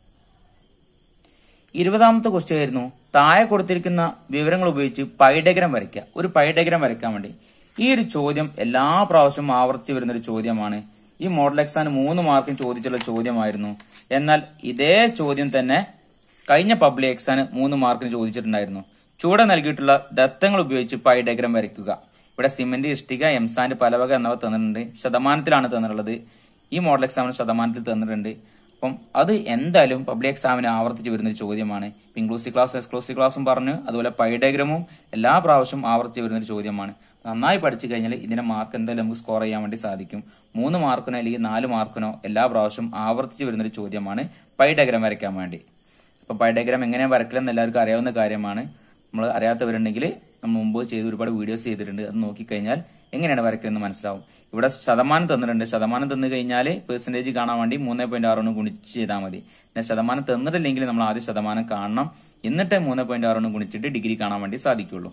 ഇരുപതാമത്തെ ക്വസ്റ്റ്യൻ ആയിരുന്നു താഴെ കൊടുത്തിരിക്കുന്ന വിവരങ്ങൾ ഉപയോഗിച്ച് പൈഡഗ്രം വരയ്ക്കുക ഒരു പൈഡഗ്രം വരയ്ക്കാൻ വേണ്ടി ഈ ഒരു ചോദ്യം എല്ലാ പ്രാവശ്യവും ആവർത്തിച്ച് വരുന്ന ഒരു ചോദ്യമാണ് ഈ മോഡൽ എക്സാമിന് മൂന്ന് മാർക്കിന് ചോദിച്ചുള്ള ചോദ്യമായിരുന്നു എന്നാൽ ഇതേ ചോദ്യം തന്നെ കഴിഞ്ഞ പബ്ലിക് എക്സാമിന് മൂന്ന് മാർക്കിന് ചോദിച്ചിട്ടുണ്ടായിരുന്നു ചുവടെ നൽകിയിട്ടുള്ള ദത്തങ്ങൾ ഉപയോഗിച്ച് പൈഡഗ്രം വരയ്ക്കുക ഇവിടെ സിമന്റ് ഇഷ്ടിക എംസാൻഡ് പലവക എന്നിവ തന്നിട്ടുണ്ട് ശതമാനത്തിലാണ് തന്നിട്ടുള്ളത് ഈ മോഡൽ എക്സാമിന് ശതമാനത്തിൽ തന്നിട്ടുണ്ട് അപ്പം അത് എന്തായാലും പബ്ലിക് എക്സാമിന് ആവർത്തിച്ച് വരുന്ന ഒരു ചോദ്യമാണ് ഇൻക്ലൂസീവ് ക്ലാസ് എക്സ്ക്ലൂസീവ് ക്ലാസ്സും പറഞ്ഞു അതുപോലെ പൈഡഗ്രമും എല്ലാ പ്രാവശ്യവും ആവർത്തിച്ച് വരുന്ന ഒരു ചോദ്യമാണ് നന്നായി പഠിച്ചു കഴിഞ്ഞാൽ ഇതിന്റെ മാർക്ക് എന്തായാലും നമുക്ക് സ്കോർ ചെയ്യാൻ വേണ്ടി സാധിക്കും മൂന്ന് മാർക്കിനോ അല്ലെങ്കിൽ നാല് മാർക്കിനോ എല്ലാ പ്രാവശ്യവും ആവർത്തിച്ച് വരുന്ന ഒരു ചോദ്യമാണ് പൈഡഗ്രം വരയ്ക്കാൻ വേണ്ടി അപ്പൊ പൈഡഗ്രാം എങ്ങനെയാണ് വരക്കലെന്ന് എല്ലാവർക്കും അറിയാവുന്ന കാര്യമാണ് നമ്മൾ അറിയാത്തവരുണ്ടെങ്കിൽ നമ്മൾ മുമ്പ് ചെയ്ത് ഒരുപാട് വീഡിയോസ് ചെയ്തിട്ടുണ്ട് അത് നോക്കിക്കഴിഞ്ഞാൽ എങ്ങനെയാണ് വരയ്ക്കലെന്ന് മനസ്സിലാവും ഇവിടെ ശതമാനം തന്നിട്ടുണ്ട് ശതമാനം തന്നു കഴിഞ്ഞാൽ പെർസെന്റേജ് കാണാൻ വേണ്ടി മൂന്ന് പോയിന്റ് ആറൊന്ന് ഗുണിച്ച് ചെയ്താൽ മതി പിന്നെ ശതമാനം തന്നിട്ടില്ലെങ്കിൽ നമ്മൾ ആദ്യം ശതമാനം കാണണം എന്നിട്ട് മൂന്ന് പോയിന്റ് ആറ് കൊണ്ട് ഗുണിച്ചിട്ട് ഡിഗ്രി കാണാൻ വേണ്ടി സാധിക്കുള്ളൂ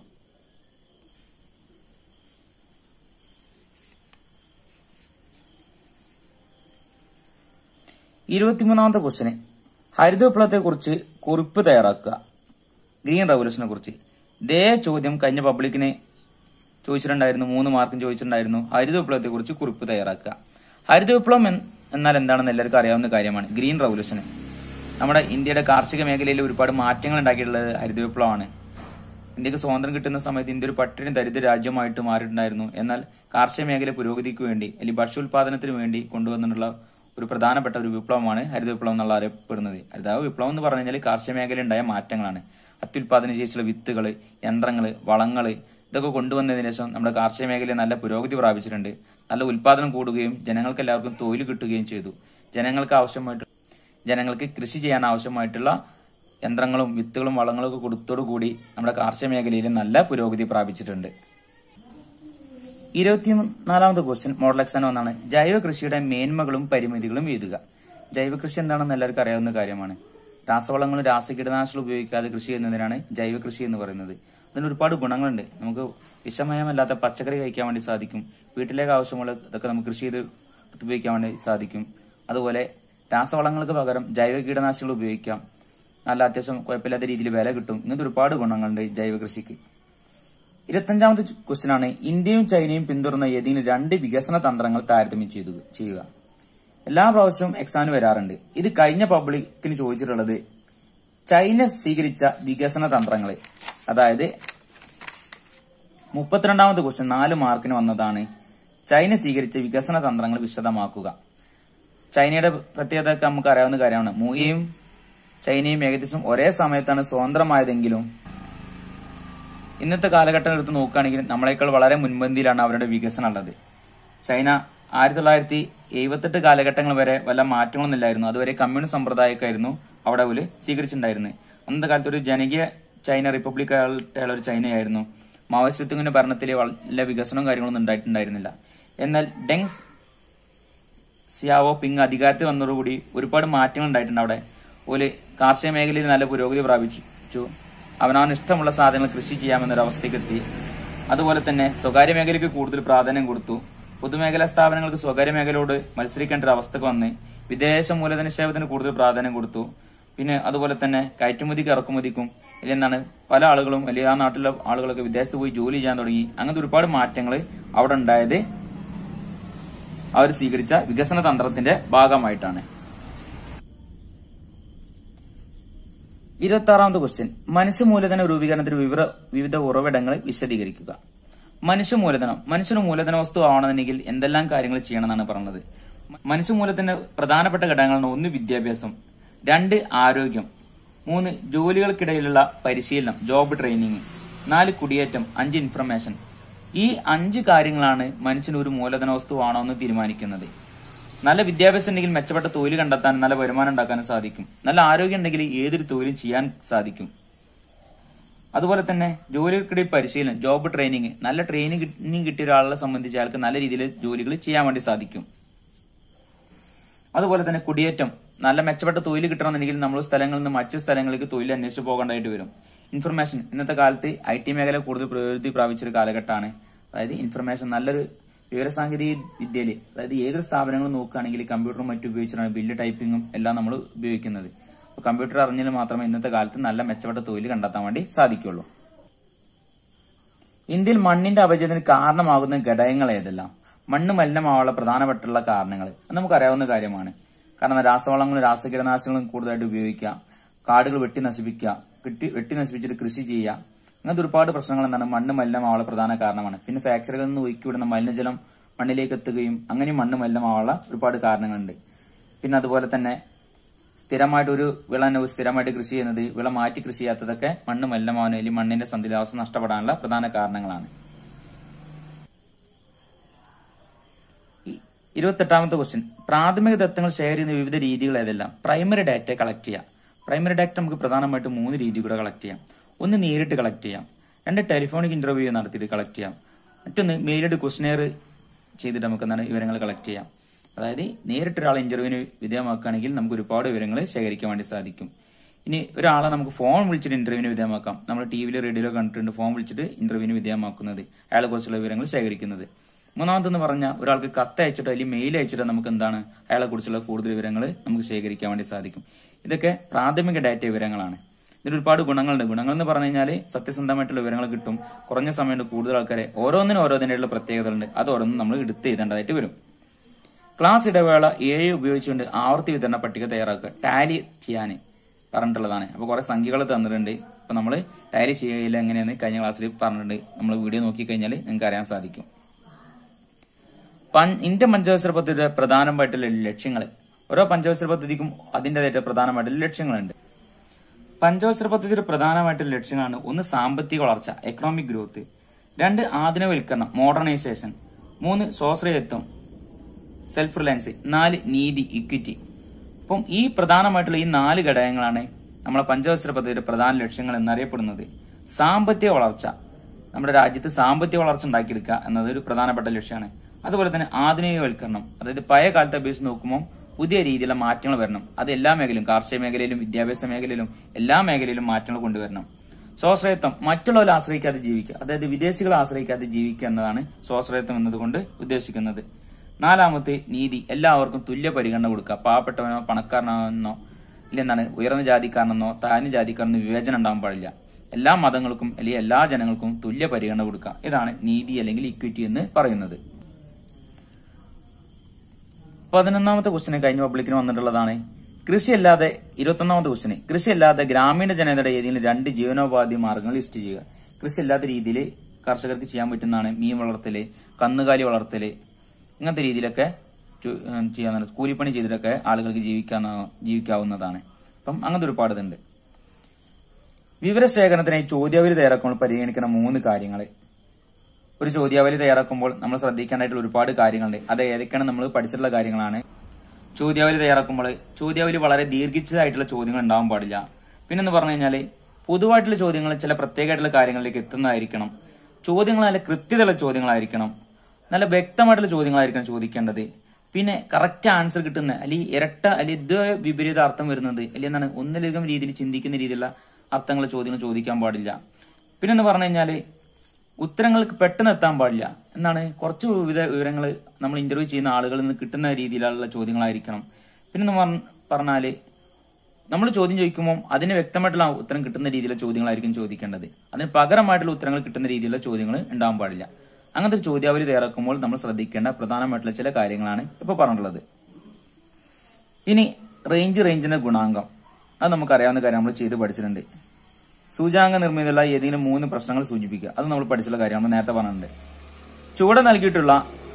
ഇരുപത്തിമൂന്നാമത്തെ ക്വസ്റ്റ്യന് ഹരിത വിപ്ലവത്തെ കുറിച്ച് കുറിപ്പ് തയ്യാറാക്കുക ഗ്രീൻ റവല്യൂഷനെ കുറിച്ച് ഇതേ ചോദ്യം കഴിഞ്ഞ പബ്ലിക്കിന് ചോദിച്ചിട്ടുണ്ടായിരുന്നു മൂന്ന് മാർക്കും ചോദിച്ചിട്ടുണ്ടായിരുന്നു ഹരിത വിപ്ലവത്തെ കുറിച്ച് കുറിപ്പ് തയ്യാറാക്കുക ഹരിത വിപ്ലവം എൻ- എന്നാൽ എന്താണെന്ന് എല്ലാവർക്കും അറിയാവുന്ന കാര്യമാണ് ഗ്രീൻ റവല്യൂഷൻ നമ്മുടെ ഇന്ത്യയുടെ കാർഷിക മേഖലയിൽ ഒരുപാട് മാറ്റങ്ങൾ ഉണ്ടാക്കിയിട്ടുള്ളത് ഹരിത വിപ്ലവമാണ് ഇന്ത്യക്ക് സ്വാതന്ത്ര്യം കിട്ടുന്ന സമയത്ത് ഇന്ത്യ ഒരു പട്ടിണി ദരിദ്ര രാജ്യമായിട്ട് മാറിയിട്ടുണ്ടായിരുന്നു എന്നാൽ കാർഷിക മേഖല പുരോഗതിക്ക് വേണ്ടി അല്ലെങ്കിൽ ഭക്ഷ്യോൽപാദനത്തിന് വേണ്ടി കൊണ്ടുവന്നിട്ടുള്ള ഒരു പ്രധാനപ്പെട്ട ഒരു വിപ്ലവമാണ് ഹരിത വിപ്ലവം എന്നുള്ള അറിയപ്പെടുന്നത് ഹരിത വിപ്ലവം എന്ന് പറഞ്ഞു കഴിഞ്ഞാൽ കാർഷിക മേഖലയിൽ ഉണ്ടായ മാറ്റങ്ങളാണ് അത്യുൽപാദന ശേഷിയുള്ള വിത്തുകള് യന്ത്രങ്ങള് വളങ്ങള് ഇതൊക്കെ കൊണ്ടുവന്നതിന് ശേഷം നമ്മുടെ കാർഷിക മേഖലയിൽ നല്ല പുരോഗതി പ്രാപിച്ചിട്ടുണ്ട് നല്ല ഉൽപാദനം കൂടുകയും ജനങ്ങൾക്ക് എല്ലാവർക്കും തൊഴിൽ കിട്ടുകയും ചെയ്തു ജനങ്ങൾക്ക് ആവശ്യമായിട്ട് ജനങ്ങൾക്ക് കൃഷി ചെയ്യാൻ ആവശ്യമായിട്ടുള്ള യന്ത്രങ്ങളും വിത്തുകളും വളങ്ങളും ഒക്കെ കൊടുത്തോടുകൂടി നമ്മുടെ കാർഷിക മേഖലയിൽ നല്ല പുരോഗതി പ്രാപിച്ചിട്ടുണ്ട് ഇരുപത്തിനാലാമത്തെ ക്വസ്റ്റ്യൻ മോഡൽ എക്സാൻ ഒന്നാണ് ജൈവ കൃഷിയുടെ മേന്മകളും പരിമിതികളും എഴുതുക ജൈവ കൃഷി എന്താണെന്ന് എല്ലാവർക്കും അറിയാവുന്ന കാര്യമാണ് രാസവളങ്ങളും രാസകീടനാശികളും ഉപയോഗിക്കാതെ കൃഷി ചെയ്യുന്നതിനാണ് ജൈവ കൃഷി എന്ന് പറയുന്നത് അതിന് ഒരുപാട് ഗുണങ്ങളുണ്ട് നമുക്ക് വിഷമയമല്ലാത്ത പച്ചക്കറി കഴിക്കാൻ വേണ്ടി സാധിക്കും വീട്ടിലേക്ക് ആവശ്യമുള്ള ഇതൊക്കെ നമുക്ക് കൃഷി ചെയ്ത് ഉപയോഗിക്കാൻ വേണ്ടി സാധിക്കും അതുപോലെ രാസവളങ്ങൾക്ക് പകരം ജൈവ കീടനാശികൾ ഉപയോഗിക്കാം നല്ല അത്യാവശ്യം കുഴപ്പമില്ലാത്ത രീതിയിൽ വില കിട്ടും ഇങ്ങനത്തെ ഒരുപാട് ഗുണങ്ങളുണ്ട് ജൈവ കൃഷിക്ക് ഇരുപത്തഞ്ചാമത്തെ ക്വസ്റ്റ്യൻ ആണ് ഇന്ത്യയും ചൈനയും പിന്തുടർന്ന ഏതെങ്കിലും രണ്ട് വികസന തന്ത്രങ്ങൾ താരതമ്യം ചെയ്തു ചെയ്യുക എല്ലാ പ്രാവശ്യവും എക്സാമിന് വരാറുണ്ട് ഇത് കഴിഞ്ഞ പബ്ലിക്കിന് ചോദിച്ചിട്ടുള്ളത് ചൈന സ്വീകരിച്ച വികസന തന്ത്രങ്ങൾ അതായത് മുപ്പത്തിരണ്ടാമത്തെ ക്വസ്റ്റ്യൻ നാല് മാർക്കിന് വന്നതാണ് ചൈന സ്വീകരിച്ച വികസന തന്ത്രങ്ങൾ വിശദമാക്കുക ചൈനയുടെ പ്രത്യേകത ഒക്കെ നമുക്ക് അറിയാവുന്ന കാര്യമാണ് മൂയയും ചൈനയും ഏകദേശം ഒരേ സമയത്താണ് സ്വതന്ത്രമായതെങ്കിലും ഇന്നത്തെ കാലഘട്ടം എടുത്ത് നോക്കുകയാണെങ്കിൽ നമ്മളെക്കാൾ വളരെ മുൻപന്തിയിലാണ് അവരുടെ വികസനം ഉള്ളത് ചൈന ആയിരത്തി തൊള്ളായിരത്തി എഴുപത്തെട്ട് കാലഘട്ടങ്ങൾ വരെ വല്ല മാറ്റങ്ങളൊന്നും ഇല്ലായിരുന്നു അതുവരെ കമ്മ്യൂണിസ്റ്റ് സമ്പ്രദായമൊക്കെയായിരുന്നു അവിടെ അവര് സ്വീകരിച്ചിട്ടുണ്ടായിരുന്നത് അന്നത്തെ കാലത്ത് ഒരു ജനകീയ ചൈന റിപ്പബ്ലിക് ആയിട്ടുള്ള ഒരു ചൈനയായിരുന്നു മാവോയിസത്തിന്റെ ഭരണത്തിൽ വല്ല വികസനവും കാര്യങ്ങളൊന്നും ഉണ്ടായിട്ടുണ്ടായിരുന്നില്ല എന്നാൽ ഡെങ് സിയാവോ പിങ് അധികാരത്തിൽ വന്നതോടുകൂടി ഒരുപാട് മാറ്റങ്ങൾ ഉണ്ടായിട്ടുണ്ട് അവിടെ ഓല് കാർഷിക മേഖലയിൽ നല്ല പുരോഗതി പ്രാപിച്ചു അവനവന് ഇഷ്ടമുള്ള സാധനങ്ങൾ കൃഷി ചെയ്യാമെന്നൊരു അവസ്ഥയ്ക്ക് എത്തി അതുപോലെ തന്നെ സ്വകാര്യ മേഖലയ്ക്ക് കൂടുതൽ പ്രാധാന്യം കൊടുത്തു പൊതുമേഖലാ സ്ഥാപനങ്ങൾക്ക് സ്വകാര്യ മേഖലയോട് മത്സരിക്കേണ്ട ഒരു അവസ്ഥക്ക് വന്ന് വിദേശ മൂലധന നിക്ഷേപത്തിന് കൂടുതൽ പ്രാധാന്യം കൊടുത്തു പിന്നെ അതുപോലെ തന്നെ കയറ്റുമതിക്ക് ഇറക്കുമതിക്കും അല്ലെങ്കിൽ എന്താണ് പല ആളുകളും അല്ലെങ്കിൽ ആ നാട്ടിലെ ആളുകളൊക്കെ വിദേശത്ത് പോയി ജോലി ചെയ്യാൻ തുടങ്ങി അങ്ങനത്തെ ഒരുപാട് മാറ്റങ്ങൾ അവിടെ ഉണ്ടായത് അവർ സ്വീകരിച്ച വികസന തന്ത്രത്തിന്റെ ഭാഗമായിട്ടാണ് ഇരുപത്തി ആറാമത്തെ ക്വസ്റ്റ്യൻ മനുഷ്യ മൂലധന രൂപീകരണത്തിന് വിവിധ വിവിധ ഉറവിടങ്ങൾ വിശദീകരിക്കുക മനുഷ്യ മൂലധനം മനുഷ്യന് മൂലധന വസ്തു ആവണമെങ്കിൽ എന്തെല്ലാം കാര്യങ്ങൾ ചെയ്യണമെന്നാണ് പറഞ്ഞത് മനുഷ്യ മൂലധന പ്രധാനപ്പെട്ട ഘടകങ്ങളാണ് ഒന്ന് വിദ്യാഭ്യാസം രണ്ട് ആരോഗ്യം മൂന്ന് ജോലികൾക്കിടയിലുള്ള പരിശീലനം ജോബ് ട്രെയിനിങ് നാല് കുടിയേറ്റം അഞ്ച് ഇൻഫർമേഷൻ ഈ അഞ്ച് കാര്യങ്ങളാണ് മനുഷ്യന് ഒരു മൂലധന വസ്തു ആണോ എന്ന് തീരുമാനിക്കുന്നത് നല്ല വിദ്യാഭ്യാസം ഉണ്ടെങ്കിൽ മെച്ചപ്പെട്ട തൊഴിൽ കണ്ടെത്താൻ നല്ല വരുമാനം ഉണ്ടാക്കാനും സാധിക്കും നല്ല ആരോഗ്യം ഉണ്ടെങ്കിൽ ഏതൊരു തൊഴിലും ചെയ്യാൻ സാധിക്കും അതുപോലെ തന്നെ ജോലികൾക്കിടയിൽ പരിശീലനം ജോബ് ട്രെയിനിങ് നല്ല ട്രെയിനിങ് കിട്ടിയ ഒരാളെ സംബന്ധിച്ച് അയാൾക്ക് നല്ല രീതിയിൽ ജോലികൾ ചെയ്യാൻ വേണ്ടി സാധിക്കും അതുപോലെ തന്നെ കുടിയേറ്റം നല്ല മെച്ചപ്പെട്ട തൊഴിൽ കിട്ടണമെന്നുണ്ടെങ്കിൽ നമ്മൾ സ്ഥലങ്ങളിൽ നിന്ന് മറ്റു സ്ഥലങ്ങളിലേക്ക് തൊഴിൽ അന്വേഷിച്ച് പോകേണ്ടതായിട്ട് വരും ഇൻഫർമേഷൻ ഇന്നത്തെ കാലത്ത് ഐ ടി മേഖല കൂടുതൽ പ്രവൃത്തി പ്രാപിച്ചൊരു കാലഘട്ടമാണ് അതായത് ഇൻഫർമേഷൻ നല്ലൊരു വിവരസാങ്കേതിക വിദ്യയിൽ അതായത് ഏതൊരു സ്ഥാപനങ്ങൾ നോക്കുകയാണെങ്കിൽ കമ്പ്യൂട്ടറും മറ്റും ഉപയോഗിച്ചാണ് ബില്ല് ടൈപ്പിങ്ങും എല്ലാം നമ്മൾ ഉപയോഗിക്കുന്നത് അപ്പൊ കമ്പ്യൂട്ടർ അറിഞ്ഞാൽ മാത്രമേ ഇന്നത്തെ കാലത്ത് നല്ല മെച്ചപ്പെട്ട തൊഴിൽ കണ്ടെത്താൻ വേണ്ടി സാധിക്കുള്ളൂ ഇന്ത്യയിൽ മണ്ണിന്റെ അപചയത്തിന് കാരണമാകുന്ന ഘടകങ്ങൾ ഏതെല്ലാം മണ്ണ് മലിനമാവാനുള്ള പ്രധാനപ്പെട്ടുള്ള കാരണങ്ങൾ അത് നമുക്കറിയാവുന്ന കാര്യമാണ് കാരണം രാസവളങ്ങളും രാസകീടനാശികളും കൂടുതലായിട്ട് ഉപയോഗിക്കുക കാടുകൾ വെട്ടി നശിപ്പിക്കുക വെട്ടി വെട്ടി നശിപ്പിച്ചിട്ട് കൃഷി ചെയ്യുക അങ്ങനത്തെ ഒരുപാട് പ്രശ്നങ്ങൾ എന്താണ് മണ്ണ് മലിനമാവാനുള്ള പ്രധാന കാരണമാണ് പിന്നെ ഫാക്ടറികളിൽ നിന്ന് ഒഴുക്കിവിടുന്ന മലിനജലം മണ്ണിലേക്ക് എത്തുകയും അങ്ങനെയും മണ്ണ് മലിനമാവാനുള്ള ഒരുപാട് കാരണങ്ങളുണ്ട് പിന്നെ അതുപോലെ തന്നെ സ്ഥിരമായിട്ട് ഒരു വിള തന്നെ സ്ഥിരമായിട്ട് കൃഷി ചെയ്യുന്നത് വിള മാറ്റി കൃഷി ചെയ്യാത്തതൊക്കെ മണ്ണ് മലിനമാവാനും അല്ലെങ്കിൽ മണ്ണിന്റെ സന്തുലിതാവസ്ഥ നഷ്ടപ്പെടാനുള്ള പ്രധാന കാരണങ്ങളാണ് ഈ- ഇരുപത്തെട്ടാമത്തെ ക്വസ്റ്റ്യൻ പ്രാഥമിക ദത്തങ്ങൾ ശേഖരിക്കുന്ന വിവിധ രീതികൾ ഏതെല്ലാം പ്രൈമറി ഡാറ്റ കളക്ട് ചെയ്യാം പ്രൈമറി ഡാറ്റ നമുക്ക് പ്രധാനമായിട്ടും മൂന്ന് രീതി കൂടെ കളക്ട് ചെയ്യാം ഒന്ന് നേരിട്ട് കളക്ട് ചെയ്യാം രണ്ട് ടെലിഫോണിക് ഇന്റർവ്യൂ നടത്തിയിട്ട് കളക്ട് ചെയ്യാം മറ്റൊന്ന് മെയിലിട്ട് ക്വസ്റ്റനെയർ ചെയ്തിട്ട് നമുക്ക് എന്താണ് വിവരങ്ങൾ കളക്ട് ചെയ്യാം അതായത് നേരിട്ട് ഒരാളെ ഇന്റർവ്യൂവിന് വിധേയമാക്കുകയാണെങ്കിൽ നമുക്ക് ഒരുപാട് വിവരങ്ങൾ ശേഖരിക്കാൻ വേണ്ടി സാധിക്കും ഇനി ഒരാളെ നമുക്ക് ഫോൺ വിളിച്ചിട്ട് ഇന്റർവ്യൂവിന് വിധേയമാക്കാം നമ്മൾ ടി വിയിൽ റേഡിയോയിലോ കണ്ടിട്ടുണ്ട് ഫോൺ വിളിച്ചിട്ട് ഇന്റർവ്യൂവിന് വിധേയമാക്കുന്നത് അയാളെ കുറിച്ചുള്ള വിവരങ്ങൾ ശേഖരിക്കുന്നത് മൂന്നാമതെന്ന് പറഞ്ഞാൽ ഒരാൾക്ക് കത്ത് അയച്ചിട്ടോ അല്ലെങ്കിൽ മെയിൽ അയച്ചിട്ടോ നമുക്ക് എന്താണ് അയാളെ കുറിച്ചുള്ള കൂടുതൽ വിവരങ്ങൾ നമുക്ക് ശേഖരിക്കാൻ വേണ്ടി സാധിക്കും ഇതൊക്കെ പ്രാഥമിക ഡാറ്റ വിവരങ്ങളാണ് ഇതിൽ ഒരുപാട് ഗുണങ്ങളുണ്ട് ഗുണങ്ങൾ എന്ന് പറഞ്ഞു കഴിഞ്ഞാൽ സത്യസന്ധമായിട്ടുള്ള വിവരങ്ങൾ കിട്ടും കുറഞ്ഞ സമയം കൊണ്ട് കൂടുതൽ ആൾക്കാരെ ഓരോന്നിനും ഓരോന്നിനുള്ള പ്രത്യേകതകളുണ്ട് അത് ഓരോന്നും നമ്മൾ എടുത്ത് എഴുതേണ്ടതായിട്ട് വരും ക്ലാസ് ഇടവേള ഏഴ് ഉപയോഗിച്ചുകൊണ്ട് ആവർത്തി വിതരണ പട്ടിക തയ്യാറാക്കുക ടാലി ചെയ്യാൻ പറഞ്ഞിട്ടുള്ളതാണ് അപ്പൊ കുറെ സംഖ്യകൾ തന്നിട്ടുണ്ട് അപ്പൊ നമ്മൾ ടാലി ചെയ്യില്ല എങ്ങനെയെന്ന് കഴിഞ്ഞ ക്ലാസ്സിൽ പറഞ്ഞിട്ടുണ്ട് നമ്മൾ വീഡിയോ നോക്കി കഴിഞ്ഞാൽ നിങ്ങൾക്ക് അറിയാൻ സാധിക്കും പൻ- ഇന്ത്യൻ പഞ്ചവത്സര പദ്ധതിയുടെ പ്രധാനമായിട്ടുള്ള ലക്ഷ്യങ്ങൾ ഓരോ പഞ്ചവത്സര പദ്ധതിക്കും അതിൻ്റെതായിട്ട് പ്രധാനമായിട്ടുള്ള ലക്ഷ്യങ്ങളുണ്ട് പഞ്ചവത്സര പദ്ധതിയുടെ പ്രധാനമായിട്ടുള്ള ലക്ഷ്യങ്ങളാണ് ഒന്ന് സാമ്പത്തിക വളർച്ച എക്കണോമിക് ഗ്രോത്ത് രണ്ട് ആധുനികവൽക്കരണം മോഡേണൈസേഷൻ മൂന്ന് സ്വാശ്രയത്വം സെൽഫ് റിലയൻസ് നാല് നീതി ഇക്വിറ്റി അപ്പം ഈ പ്രധാനമായിട്ടുള്ള ഈ നാല് ഘടകങ്ങളാണ് നമ്മളെ പഞ്ചവത്സര പദ്ധതിയുടെ പ്രധാന ലക്ഷ്യങ്ങൾ എന്നറിയപ്പെടുന്നത് സാമ്പത്തിക വളർച്ച നമ്മുടെ രാജ്യത്ത് സാമ്പത്തിക വളർച്ച ഉണ്ടാക്കിയെടുക്കുക എന്നത് ഒരു പ്രധാനപ്പെട്ട ലക്ഷ്യമാണ് അതുപോലെ തന്നെ ആധുനികവൽക്കരണം അതായത് പഴയ കാലത്തെ അപേക്ഷിച്ച് നോക്കുമ്പോൾ പുതിയ രീതിയിലുള്ള മാറ്റങ്ങൾ വരണം അത് എല്ലാ മേഖലയിലും കാർഷിക മേഖലയിലും വിദ്യാഭ്യാസ മേഖലയിലും എല്ലാ മേഖലയിലും മാറ്റങ്ങൾ കൊണ്ടുവരണം സ്വാശ്രയത്വം മറ്റുള്ളവരെ ആശ്രയിക്കാതെ ജീവിക്കുക അതായത് വിദേശികളെ ആശ്രയിക്കാതെ ജീവിക്കുക എന്നതാണ് സ്വാശ്രയത്വം എന്നതുകൊണ്ട് ഉദ്ദേശിക്കുന്നത് നാലാമത്തെ നീതി എല്ലാവർക്കും തുല്യ പരിഗണന കൊടുക്കുക പാവപ്പെട്ടവനോ പണക്കാരനെന്നോ ഇല്ല എന്താണ് ഉയർന്ന ജാതിക്കാരനെന്നോ താഴ്ന്ന ജാതിക്കാരനോ വിവേചനം ഉണ്ടാവാൻ പാടില്ല എല്ലാ മതങ്ങൾക്കും അല്ലെങ്കിൽ എല്ലാ ജനങ്ങൾക്കും തുല്യ പരിഗണന കൊടുക്കുക ഇതാണ് നീതി അല്ലെങ്കിൽ ഇക്വിറ്റി എന്ന് പറയുന്നത് പതിനൊന്നാമത്തെ ക്വസ്റ്റിന് കഴിഞ്ഞ പബ്ലിക്കിന് വന്നിട്ടുള്ളതാണ് കൃഷിയല്ലാതെ ഇരുപത്തൊന്നാമത്തെ ക്വസ്റ്റിന് കൃഷിയല്ലാതെ ഗ്രാമീണ ജനതയുടെ ഏതെങ്കിലും രണ്ട് ജീവനോപാധി മാർഗങ്ങൾ ലിസ്റ്റ് ചെയ്യുക കൃഷിയല്ലാത്ത രീതിയിൽ കർഷകർക്ക് ചെയ്യാൻ പറ്റുന്നതാണ് മീൻ വളർത്തല് കന്നുകാലി വളർത്തല് ഇങ്ങനത്തെ രീതിയിലൊക്കെ ചു- ഏഹ് ചെയ്യാവുന്ന കൂലിപ്പണി ചെയ്തിട്ടൊക്കെ ആളുകൾക്ക് ജീവിക്കാവുന്ന ജീവിക്കാവുന്നതാണ് അപ്പം അങ്ങനത്തെ ഒരുപാട് ഇതുണ്ട് വിവരശേഖരണത്തിനായി ചോദ്യാവലി തയ്യാറാക്കുമ്പോൾ പരിഗണിക്കുന്ന മൂന്ന് കാര്യങ്ങൾ ഒരു ചോദ്യാവലി തയ്യാറാക്കുമ്പോൾ നമ്മൾ ശ്രദ്ധിക്കേണ്ടതായിട്ടുള്ള ഒരുപാട് കാര്യങ്ങളുണ്ട് അത് ഏതൊക്കെയാണ് നമ്മൾ പഠിച്ചിട്ടുള്ള കാര്യങ്ങളാണ് ചോദ്യാവലി തയ്യാറാക്കുമ്പോൾ ചോദ്യാവലി വളരെ ദീർഘിച്ചതായിട്ടുള്ള ചോദ്യങ്ങൾ ഉണ്ടാവാൻ പാടില്ല പിന്നെന്ന് പറഞ്ഞു കഴിഞ്ഞാൽ പൊതുവായിട്ടുള്ള ചോദ്യങ്ങൾ ചില പ്രത്യേകമായിട്ടുള്ള കാര്യങ്ങളിലേക്ക് എത്തുന്നതായിരിക്കണം ചോദ്യങ്ങൾ നല്ല കൃത്യതയുള്ള ചോദ്യങ്ങളായിരിക്കണം നല്ല വ്യക്തമായിട്ടുള്ള ചോദ്യങ്ങളായിരിക്കണം ചോദിക്കേണ്ടത് പിന്നെ കറക്റ്റ് ആൻസർ കിട്ടുന്ന അല്ലെങ്കിൽ ഇരട്ട അല്ലെങ്കിൽ ഇത് വിപരീത അർത്ഥം വരുന്നത് അല്ലെങ്കിൽ എന്താണ് ഒന്നിലധികം രീതിയിൽ ചിന്തിക്കുന്ന രീതിയിലുള്ള അർത്ഥങ്ങൾ ചോദ്യങ്ങൾ ചോദിക്കാൻ പാടില്ല പിന്നെന്ന് പറഞ്ഞു കഴിഞ്ഞാല് ഉത്തരങ്ങൾക്ക് പെട്ടെന്ന് എത്താൻ പാടില്ല എന്നാണ് കുറച്ച് വിവിധ വിവരങ്ങൾ നമ്മൾ ഇന്റർവ്യൂ ചെയ്യുന്ന ആളുകളിൽ നിന്ന് കിട്ടുന്ന രീതിയിലുള്ള ചോദ്യങ്ങളായിരിക്കണം പിന്നെ പറഞ്ഞ- പറഞ്ഞാല് നമ്മൾ ചോദ്യം ചോദിക്കുമ്പോൾ അതിന് വ്യക്തമായിട്ടുള്ള ഉത്തരം കിട്ടുന്ന രീതിയിലുള്ള ചോദ്യങ്ങളായിരിക്കും ചോദിക്കേണ്ടത് അതിന് പകരമായിട്ടുള്ള ഉത്തരങ്ങൾ കിട്ടുന്ന രീതിയിലുള്ള ചോദ്യങ്ങൾ ഉണ്ടാവാൻ പാടില്ല അങ്ങനത്തെ ഒരു ചോദ്യാവലി തയ്യാറാക്കുമ്പോൾ നമ്മൾ ശ്രദ്ധിക്കേണ്ട പ്രധാനമായിട്ടുള്ള ചില കാര്യങ്ങളാണ് ഇപ്പൊ പറഞ്ഞിട്ടുള്ളത് ഇനി റേഞ്ച് റേഞ്ചിന്റെ ഗുണാങ്കം അത് നമുക്കറിയാവുന്ന കാര്യം നമ്മൾ ചെയ്ത് പഠിച്ചിട്ടുണ്ട് സൂചാങ്ക നിർമ്മിതമുള്ള ഏതെങ്കിലും മൂന്ന് പ്രശ്നങ്ങൾ സൂചിപ്പിക്കുക അത് നമ്മൾ പഠിച്ചുള്ള കാര്യം നമ്മൾ നേരത്തെ പറഞ്ഞിട്ടുണ്ട് ചുവടെ നൽകിയിട്ടുള്ള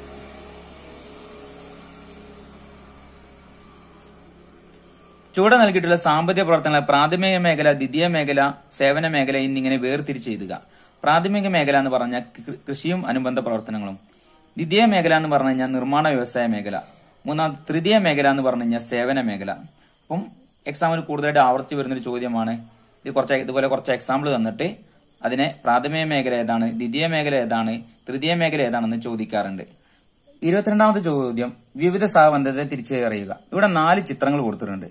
ചുവടെ നൽകിയിട്ടുള്ള സാമ്പത്തിക പ്രവർത്തനങ്ങളെ പ്രാഥമിക മേഖല ദ്വിതീയ മേഖല സേവന മേഖല എന്നിങ്ങനെ വേർതിരിച്ച് എഴുതുക പ്രാഥമിക മേഖല എന്ന് പറഞ്ഞാൽ കൃ- കൃഷിയും അനുബന്ധ പ്രവർത്തനങ്ങളും ദ്വിതീയ മേഖല എന്ന് പറഞ്ഞു കഴിഞ്ഞാൽ നിർമ്മാണ വ്യവസായ മേഖല മൂന്നാം തൃതീയ മേഖല എന്ന് പറഞ്ഞു കഴിഞ്ഞാൽ സേവന മേഖല അപ്പം എക്സാമിൽ കൂടുതലായിട്ട് ആവർത്തി വരുന്നൊരു ചോദ്യമാണ് ഇത് കുറച്ച് ഇതുപോലെ കുറച്ച് എക്സാമ്പിൾ തന്നിട്ട് അതിനെ പ്രാഥമിക മേഖല ഏതാണ് ദ്വിതീയ മേഖല ഏതാണ് തൃതീയ മേഖല ഏതാണെന്ന് ചോദിക്കാറുണ്ട് ഇരുപത്തിരണ്ടാമത്തെ ചോദ്യം വിവിധ സാബന്ധത്തെ തിരിച്ചറിയുക ഇവിടെ നാല് ചിത്രങ്ങൾ കൊടുത്തിട്ടുണ്ട്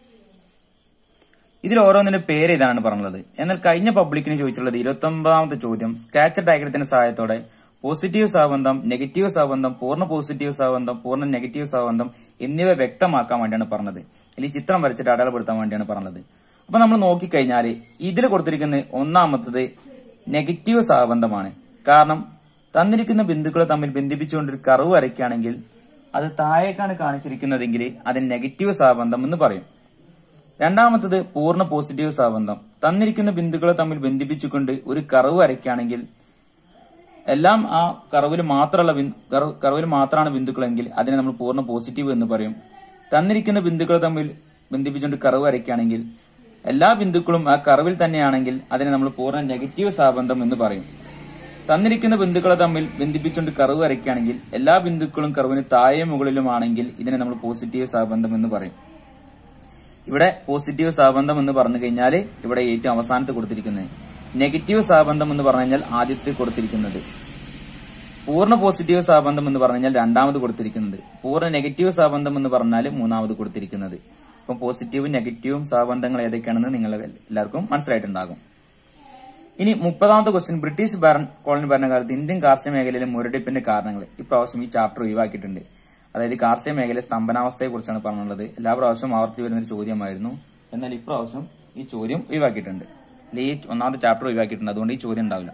ഇതിൽ ഓരോന്നിന്റെ പേര് ഇതാണ് പറഞ്ഞത് എന്നാൽ കഴിഞ്ഞ പബ്ലിക്കിന് ചോദിച്ചുള്ളത് ഇരുപത്തി ഒമ്പതാമത്തെ ചോദ്യം സ്കാച്ച് ഡയഗ്രത്തിന്റെ സഹായത്തോടെ പോസിറ്റീവ് സാബന്ധം നെഗറ്റീവ് സാബന്ധം പൂർണ്ണ പോസിറ്റീവ് സാബന്ധം പൂർണ്ണ നെഗറ്റീവ് സാബന്ധം എന്നിവ വ്യക്തമാക്കാൻ വേണ്ടിയാണ് പറഞ്ഞത് അല്ലെങ്കിൽ ചിത്രം വരച്ചിട്ട് അടയാളപ്പെടുത്താൻ വേണ്ടിയാണ് പറഞ്ഞത് അപ്പൊ നമ്മൾ നോക്കിക്കഴിഞ്ഞാൽ ഇതിൽ കൊടുത്തിരിക്കുന്ന ഒന്നാമത്തത് നെഗറ്റീവ് സാബന്ധമാണ് കാരണം തന്നിരിക്കുന്ന ബിന്ദുക്കളെ തമ്മിൽ ബന്ധിപ്പിച്ചുകൊണ്ട് ഒരു കർവ് വരയ്ക്കുകയാണെങ്കിൽ അത് താഴേക്കാണ് കാണിച്ചിരിക്കുന്നതെങ്കിൽ അതിന് നെഗറ്റീവ് സാബന്ധം എന്ന് പറയും രണ്ടാമത്തത് പൂർണ്ണ പോസിറ്റീവ് സാബന്ധം തന്നിരിക്കുന്ന ബിന്ദുക്കളെ തമ്മിൽ ബന്ധിപ്പിച്ചുകൊണ്ട് ഒരു കർവ് വരയ്ക്കുകയാണെങ്കിൽ എല്ലാം ആ കർവിൽ മാത്രമുള്ള ബിന്ദു- കർവ്- കർവിൽ മാത്രമാണ് ബിന്ദുക്കളെങ്കിൽ അതിനെ നമ്മൾ പൂർണ്ണ പോസിറ്റീവ് എന്ന് പറയും തന്നിരിക്കുന്ന ബിന്ദുക്കളെ തമ്മിൽ ബന്ധിപ്പിച്ചുകൊണ്ട് കർവ് വരയ്ക്കുകയാണെങ്കിൽ എല്ലാ ബിന്ദുക്കളും ആ കർവിൽ തന്നെയാണെങ്കിൽ അതിനെ നമ്മൾ പൂർണ്ണ നെഗറ്റീവ് സാബന്ധം എന്ന് പറയും തന്നിരിക്കുന്ന ബിന്ദുക്കളെ തമ്മിൽ ബന്ധിപ്പിച്ചുകൊണ്ട് കർവ് വരയ്ക്കുകയാണെങ്കിൽ എല്ലാ ബിന്ദുക്കളും കർവിന് താഴെ മുകളിലുമാണെങ്കിൽ ഇതിനെ നമ്മൾ പോസിറ്റീവ് സാബന്ധം എന്ന് പറയും ഇവിടെ പോസിറ്റീവ് സാബന്ധം എന്ന് പറഞ്ഞു കഴിഞ്ഞാൽ ഇവിടെ ഏറ്റവും അവസാനത്ത് കൊടുത്തിരിക്കുന്നത് നെഗറ്റീവ് സാബന്ധം എന്ന് പറഞ്ഞു കഴിഞ്ഞാൽ ആദ്യത്തെ കൊടുത്തിരിക്കുന്നത് പൂർണ്ണ പോസിറ്റീവ് സാബന്ധം എന്ന് പറഞ്ഞു കഴിഞ്ഞാൽ രണ്ടാമത് കൊടുത്തിരിക്കുന്നത് പൂർണ്ണ നെഗറ്റീവ് സാബന്ധം എന്ന് പറഞ്ഞാൽ മൂന്നാമത് കൊടുത്തിരിക്കുന്നത് ഇപ്പം പോസിറ്റീവും നെഗറ്റീവും സഹബന്ധങ്ങൾ ഏതൊക്കെയാണെന്ന് നിങ്ങൾ എല്ലാവർക്കും മനസ്സിലായിട്ടുണ്ടാകും ഇനി മുപ്പതാമത്തെ ക്വസ്റ്റ്യൻ ബ്രിട്ടീഷ് ഭരണ കോളനി ഭരണകാലത്ത് ഇന്ത്യൻ കാർഷിക മേഖലയിലെ മുരടിപ്പിന്റെ കാരണങ്ങൾ ഇപ്രാവശ്യം ഈ ചാപ്റ്റർ ഒഴിവാക്കിയിട്ടുണ്ട് അതായത് കാർഷിക മേഖലയിലെ സ്തംഭനാവസ്ഥയെ കുറിച്ചാണ് പറഞ്ഞുള്ളത് എല്ലാ പ്രാവശ്യവും ആവർത്തി വരുന്ന ഒരു ചോദ്യമായിരുന്നു എന്നാൽ ഇപ്രാവശ്യം ഈ ചോദ്യം ഒഴിവാക്കിയിട്ടുണ്ട് അല്ലെങ്കിൽ ഈ ഒന്നാമത്തെ ചാപ്റ്റർ ഒഴിവാക്കിയിട്ടുണ്ട് അതുകൊണ്ട് ഈ ചോദ്യം ഉണ്ടാവില്ല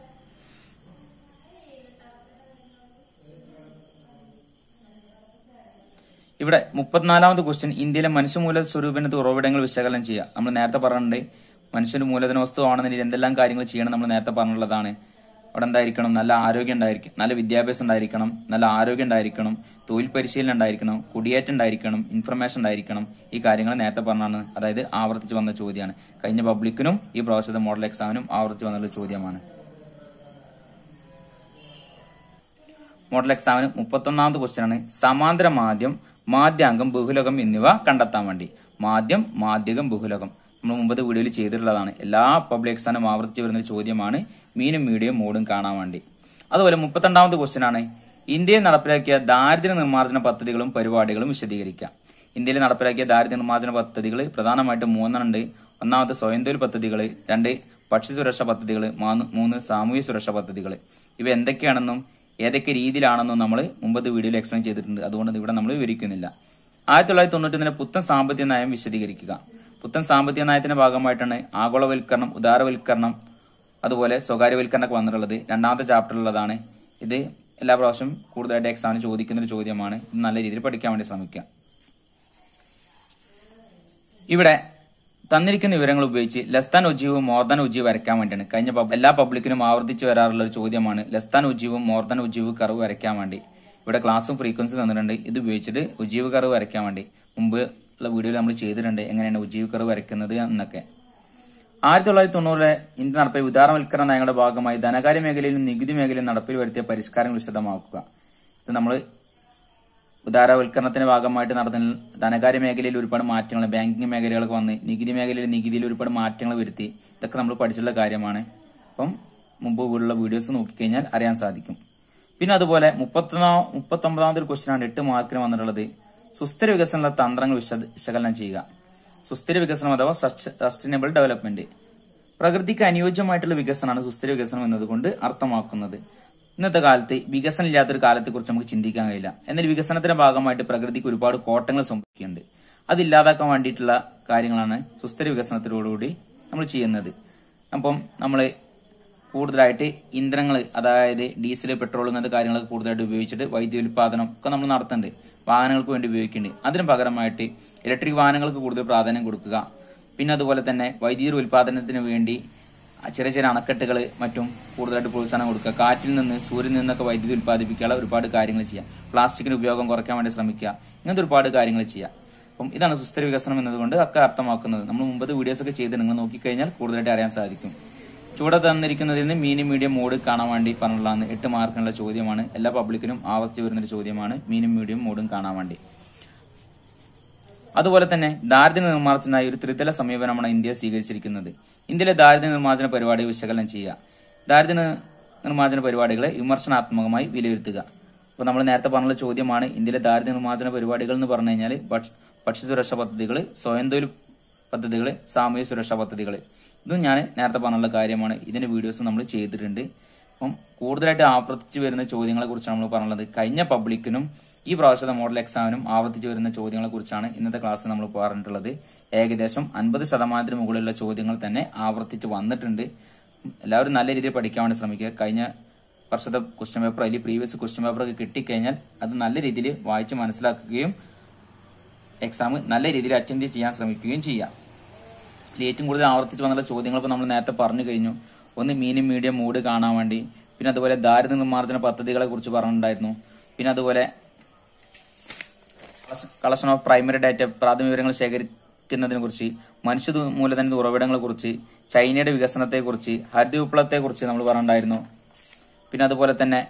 ഇവിടെ മുപ്പത്തിനാലാമത് ക്വസ്റ്റ്യൻ ഇന്ത്യയിലെ മനുഷ്യമൂല സ്വരൂപിന്റെ ഉറവിടങ്ങൾ വിശകലനം ചെയ്യുക നമ്മൾ നേരത്തെ പറഞ്ഞിട്ടുണ്ട് മനുഷ്യന് മൂലധന വസ്തു ആണെന്നതിൽ എന്തെല്ലാം കാര്യങ്ങൾ ചെയ്യണം നമ്മൾ നേരത്തെ പറഞ്ഞുള്ളതാണ് അവിടെ എന്തായിരിക്കണം നല്ല ആരോഗ്യം ഉണ്ടായിരിക്കും നല്ല വിദ്യാഭ്യാസം ഉണ്ടായിരിക്കണം നല്ല ആരോഗ്യം ഉണ്ടായിരിക്കണം തൊഴിൽ പരിശീലനം ഉണ്ടായിരിക്കണം കുടിയേറ്റം ഉണ്ടായിരിക്കണം ഇൻഫർമേഷൻ ഉണ്ടായിരിക്കണം ഈ കാര്യങ്ങൾ നേരത്തെ പറഞ്ഞാണ് അതായത് ആവർത്തിച്ച് വന്ന ചോദ്യമാണ് കഴിഞ്ഞ പബ്ലിക്കിനും ഈ പ്രാവശ്യത്തെ മോഡൽ എക്സാമിനും ആവർത്തിച്ച് വന്നുള്ള ചോദ്യമാണ് മോഡൽ എക്സാമിന് മുപ്പത്തൊന്നാമത് ക്വസ്റ്റ്യൻ ആണ് സമാന്തര മാധ്യം മാധ്യാംഗം ബഹുലകം എന്നിവ കണ്ടെത്താൻ വേണ്ടി മാധ്യം മാധ്യകം ബഹുലകം നമ്മൾ മുമ്പത്തെ വീഡിയോയിൽ ചെയ്തിട്ടുള്ളതാണ് എല്ലാ പബ്ലിക് എക്സാമിനും ആവർത്തിച്ച് വരുന്ന ഒരു ചോദ്യമാണ് മീനും മീഡിയം മോഡും കാണാൻ വേണ്ടി അതുപോലെ മുപ്പത്തിരണ്ടാമത് ക്വസ്റ്റ്യൻ ആണ് ഇന്ത്യയിൽ നടപ്പിലാക്കിയ ദാരിദ്ര്യ നിർമ്മാർജ്ജന പദ്ധതികളും പരിപാടികളും വിശദീകരിക്കാം ഇന്ത്യയിൽ നടപ്പിലാക്കിയ ദാരിദ്ര്യ നിർമ്മാർജ്ജന പദ്ധതികൾ പ്രധാനമായിട്ടും മൂന്നെണ്ണുണ്ട് ഒന്നാമത്തെ സ്വയം തൊഴിൽ പദ്ധതികൾ രണ്ട് ഭക്ഷ്യ സുരക്ഷാ പദ്ധതികൾ മൂന്ന് സാമൂഹ്യ സുരക്ഷാ പദ്ധതികൾ ഇവ എന്തൊക്കെയാണെന്നും ഏതൊക്കെ രീതിയിലാണെന്നും നമ്മൾ മുമ്പത്തെ വീഡിയോയിൽ എക്സ്പ്ലെയിൻ ചെയ്തിട്ടുണ്ട് അതുകൊണ്ട് ഇവിടെ നമ്മൾ വിവരിക്കുന്നില്ല ആയിരത്തി തൊള്ളായിരത്തി തൊണ്ണൂറ്റൊന്നിലെ പുത്തൻ സാമ്പത്തിക നയം വിശദീകരിക്കുക പുത്തൻ സാമ്പത്തിക നയത്തിന്റെ ഭാഗമായിട്ടാണ് ആഗോളവൽക്കരണം ഉദാരവൽക്കരണം അതുപോലെ സ്വകാര്യവൽക്കരണമൊക്കെ വന്നിട്ടുള്ളത് രണ്ടാമത്തെ ചാപ്റ്ററിലുള്ളതാണ് ഇത് എല്ലാ പ്രാവശ്യം കൂടുതലായിട്ട് എക്സാമിന് ചോദിക്കുന്ന ഒരു ചോദ്യമാണ് ഇത് നല്ല രീതിയിൽ പഠിക്കാൻ വേണ്ടി ശ്രമിക്കുക ഇവിടെ തന്നിരിക്കുന്ന വിവരങ്ങൾ ഉപയോഗിച്ച് ലസ്താൻ ഉജീവും മോർദാൻ ഉജീവ് വരയ്ക്കാൻ വേണ്ടിയാണ് കഴിഞ്ഞ പബ്- എല്ലാ പബ്ലിക്കിനും ആവർത്തിച്ച് വരാറുള്ള ഒരു ചോദ്യമാണ് ലസ്താൻ ഉജീവും മോർദാൻ ഉജീവ് കർവ് വരയ്ക്കാൻ വേണ്ടി ഇവിടെ ക്ലാസ്സും ഫ്രീക്വൻസി തന്നിട്ടുണ്ട് ഇത് ഉപയോഗിച്ചിട്ട് ഉജീവ് കർവ് വരയ്ക്കാൻ വേണ്ടി മുമ്പ് ഉള്ള വീഡിയോയിൽ നമ്മൾ ചെയ്തിട്ടുണ്ട് എങ്ങനെയാണ് ഉജീവ് കർവ് വരയ്ക്കുന്നത് എന്നൊക്കെ ആയിരത്തി തൊള്ളായിരത്തി തൊണ്ണൂറിലെ ഇന്ത്യ നടപ്പിൽ ഉദാരവൽക്കരണ നയങ്ങളുടെ ഭാഗമായി ധനകാര്യ മേഖലയിലും നികുതി മേഖലയിലും നടപ്പിൽ വരുത്തിയ പരിഷ്കാരങ്ങൾ വിശദമാക്കുക ഇത് നമ്മൾ ഉദാരവൽക്കരണത്തിന്റെ ഭാഗമായിട്ട് നടന്ന ധനകാര്യ മേഖലയിൽ ഒരുപാട് മാറ്റങ്ങൾ ബാങ്കിങ് മേഖലകളൊക്കെ വന്ന് നികുതി മേഖലയിൽ നികുതിയിൽ ഒരുപാട് മാറ്റങ്ങൾ വരുത്തി ഇതൊക്കെ നമ്മൾ പഠിച്ചിട്ടുള്ള കാര്യമാണ് അപ്പം മുമ്പ് ഉള്ള വീഡിയോസ് നോക്കിക്കഴിഞ്ഞാൽ അറിയാൻ സാധിക്കും പിന്നെ അതുപോലെ മുപ്പത്തൊന്നാ മുപ്പത്തൊമ്പതാമത്തെ ഒരു ക്വസ്റ്റ്യൻ ആണ് എട്ട് മാർക്കിന് വന്നിട്ടുള്ളത് സുസ്ഥിര വികസന തന്ത്രങ്ങൾ വിശദ- വിശകലനം ചെയ്യുക സുസ്ഥിര വികസനം അഥവാ സസ്റ്റൈനബിൾ ഡെവലപ്മെന്റ് പ്രകൃതിക്ക് അനുയോജ്യമായിട്ടുള്ള വികസനമാണ് സുസ്ഥിര വികസനം എന്നതുകൊണ്ട് അർത്ഥമാക്കുന്നത് ഇന്നത്തെ കാലത്ത് വികസനം ഇല്ലാത്തൊരു കാലത്തെക്കുറിച്ച് നമുക്ക് ചിന്തിക്കാൻ കഴിയില്ല എന്നാൽ വികസനത്തിന്റെ ഭാഗമായിട്ട് പ്രകൃതിക്ക് ഒരുപാട് കോട്ടങ്ങൾ സംഭവിക്കുന്നുണ്ട് അത് ഇല്ലാതാക്കാൻ വേണ്ടിയിട്ടുള്ള കാര്യങ്ങളാണ് സുസ്ഥിര വികസനത്തിലോടുകൂടി നമ്മൾ ചെയ്യുന്നത് അപ്പം നമ്മൾ കൂടുതലായിട്ട് ഇന്ധനങ്ങൾ അതായത് ഡീസൽ പെട്രോൾ ഇങ്ങനത്തെ കാര്യങ്ങളൊക്കെ കൂടുതലായിട്ട് ഉപയോഗിച്ചിട്ട് വൈദ്യുതി ഉൽപാദനം ഒക്കെ നമ്മൾ നടത്തുന്നുണ്ട് വാഹനങ്ങൾക്ക് വേണ്ടി ഉപയോഗിക്കുന്നുണ്ട് അതിന് പകരമായിട്ട് ഇലക്ട്രിക് വാഹനങ്ങൾക്ക് കൂടുതൽ പ്രാധാന്യം കൊടുക്കുക പിന്നെ അതുപോലെ തന്നെ വൈദ്യുതി ഉൽപാദനത്തിന് വേണ്ടി ചെറിയ ചെറിയ അണക്കെട്ടുകൾ മറ്റും കൂടുതലായിട്ട് പ്രോത്സാഹനം കൊടുക്കുക കാറ്റിൽ നിന്ന് സൂര്യനിൽ നിന്നൊക്കെ വൈദ്യുതി ഉൽപ്പാദിപ്പിക്കാനുള്ള ഒരുപാട് കാര്യങ്ങൾ ചെയ്യാം പ്ലാസ്റ്റിക്കിന്റെ ഉപയോഗം കുറയ്ക്കാൻ വേണ്ടി ശ്രമിക്കുക ഇങ്ങനത്തെ ഒരുപാട് കാര്യങ്ങൾ ചെയ്യാം അപ്പം ഇതാണ് സുസ്ഥിര വികസനം എന്നതുകൊണ്ട് ഒക്കെ അർത്ഥമാക്കുന്നത് നമ്മൾ മുമ്പത്തെ വീഡിയോസ് ഒക്കെ ചെയ്ത് നിങ്ങൾ നോക്കിക്കഴിഞ്ഞാൽ കൂടുതലായിട്ട് അറിയാൻ സാധിക്കും ചൂടെ തന്നിരിക്കുന്നതിൽ നിന്ന് മീനും മീഡിയം മോഡ് കാണാൻ വേണ്ടി പറഞ്ഞുള്ളതാണ് എട്ട് മാർക്കിനുള്ള ചോദ്യമാണ് എല്ലാ പബ്ലിക്കിനും ആവർത്തി വരുന്നൊരു ചോദ്യമാണ് മീനും മീഡിയം മോഡും കാണാൻ വേണ്ടി അതുപോലെ തന്നെ ദാരിദ്ര്യ നിർമ്മാർജ്ജനായി ഒരു ത്രിതല സമീപനമാണ് ഇന്ത്യ സ്വീകരിച്ചിരിക്കുന്നത് ഇന്ത്യയിലെ ദാരിദ്ര്യ നിർമ്മാർജ്ജന പരിപാടി വിശകലനം ചെയ്യുക ദാരിദ്ര്യ നി- നിർമ്മാർജ്ജന പരിപാടികളെ വിമർശനാത്മകമായി വിലയിരുത്തുക അപ്പോൾ നമ്മൾ നേരത്തെ പറഞ്ഞ ചോദ്യമാണ് ഇന്ത്യയിലെ ദാരിദ്ര്യ നിർമ്മാർജ്ജന പരിപാടികൾ എന്ന് പറഞ്ഞു കഴിഞ്ഞാൽ ഭക്ഷ്യസുരക്ഷാ പദ്ധതികൾ സ്വയം തൊഴിൽ പദ്ധതികൾ സാമൂഹ്യ സുരക്ഷാ പദ്ധതികൾ ഇതും ഞാൻ നേരത്തെ പറഞ്ഞുള്ള കാര്യമാണ് ഇതിന്റെ വീഡിയോസ് നമ്മൾ ചെയ്തിട്ടുണ്ട് അപ്പം കൂടുതലായിട്ട് ആവർത്തിച്ച് വരുന്ന ചോദ്യങ്ങളെ കുറിച്ചാണ് നമ്മൾ പറഞ്ഞത് കഴിഞ്ഞ പബ്ലിക്കിനും ഈ പ്രാവശ്യത്തെ മോഡൽ എക്സാമിനും ആവർത്തിച്ച് വരുന്ന ചോദ്യങ്ങളെ കുറിച്ചാണ് ഇന്നത്തെ ക്ലാസ്സിൽ നമ്മൾ പറഞ്ഞിട്ടുള്ളത് ഏകദേശം അൻപത് ശതമാനത്തിന് മുകളിലുള്ള ചോദ്യങ്ങൾ തന്നെ ആവർത്തിച്ച് വന്നിട്ടുണ്ട് എല്ലാവരും നല്ല രീതിയിൽ പഠിക്കാൻ വേണ്ടി ശ്രമിക്കുക കഴിഞ്ഞ വർഷത്തെ ക്വസ്റ്റ്യൻ പേപ്പർ അല്ലെങ്കിൽ പ്രീവിയസ് ക്വസ്റ്റ്യൻ പേപ്പർ ഒക്കെ കിട്ടിക്കഴിഞ്ഞാൽ അത് നല്ല രീതിയിൽ വായിച്ച് മനസ്സിലാക്കുകയും എക്സാം നല്ല രീതിയിൽ അറ്റൻഡ് ചെയ്യാൻ ശ്രമിക്കുകയും ചെയ്യാം ഇതിൽ ഏറ്റവും കൂടുതൽ ആവർത്തിച്ച് വന്നുള്ള ചോദ്യങ്ങൾ ഇപ്പോൾ നമ്മൾ നേരത്തെ പറഞ്ഞു കഴിഞ്ഞു ഒന്ന് മീനും മീഡിയം മൂഡ് കാണാൻ വേണ്ടി പിന്നെ അതുപോലെ ദാരിദ്ര്യ നിർമ്മാർജ്ജന പദ്ധതികളെ കുറിച്ച് പറഞ്ഞിട്ടുണ്ടായിരുന്നു പിന്നെ അതുപോലെ കളക്ഷൻ ഓഫ് പ്രൈമറി ഡാറ്റ പ്രാഥമിക വിവരങ്ങൾ ശേഖരിക്കുന്നതിനെ കുറിച്ച് മനുഷ്യ ദു- മൂലധന ഉറവിടങ്ങളെ കുറിച്ച് ചൈനയുടെ വികസനത്തെ കുറിച്ച് ഹരിത വിപ്ലവത്തെ കുറിച്ച് നമ്മൾ പറഞ്ഞിട്ടുണ്ടായിരുന്നു പിന്നെ അതുപോലെ തന്നെ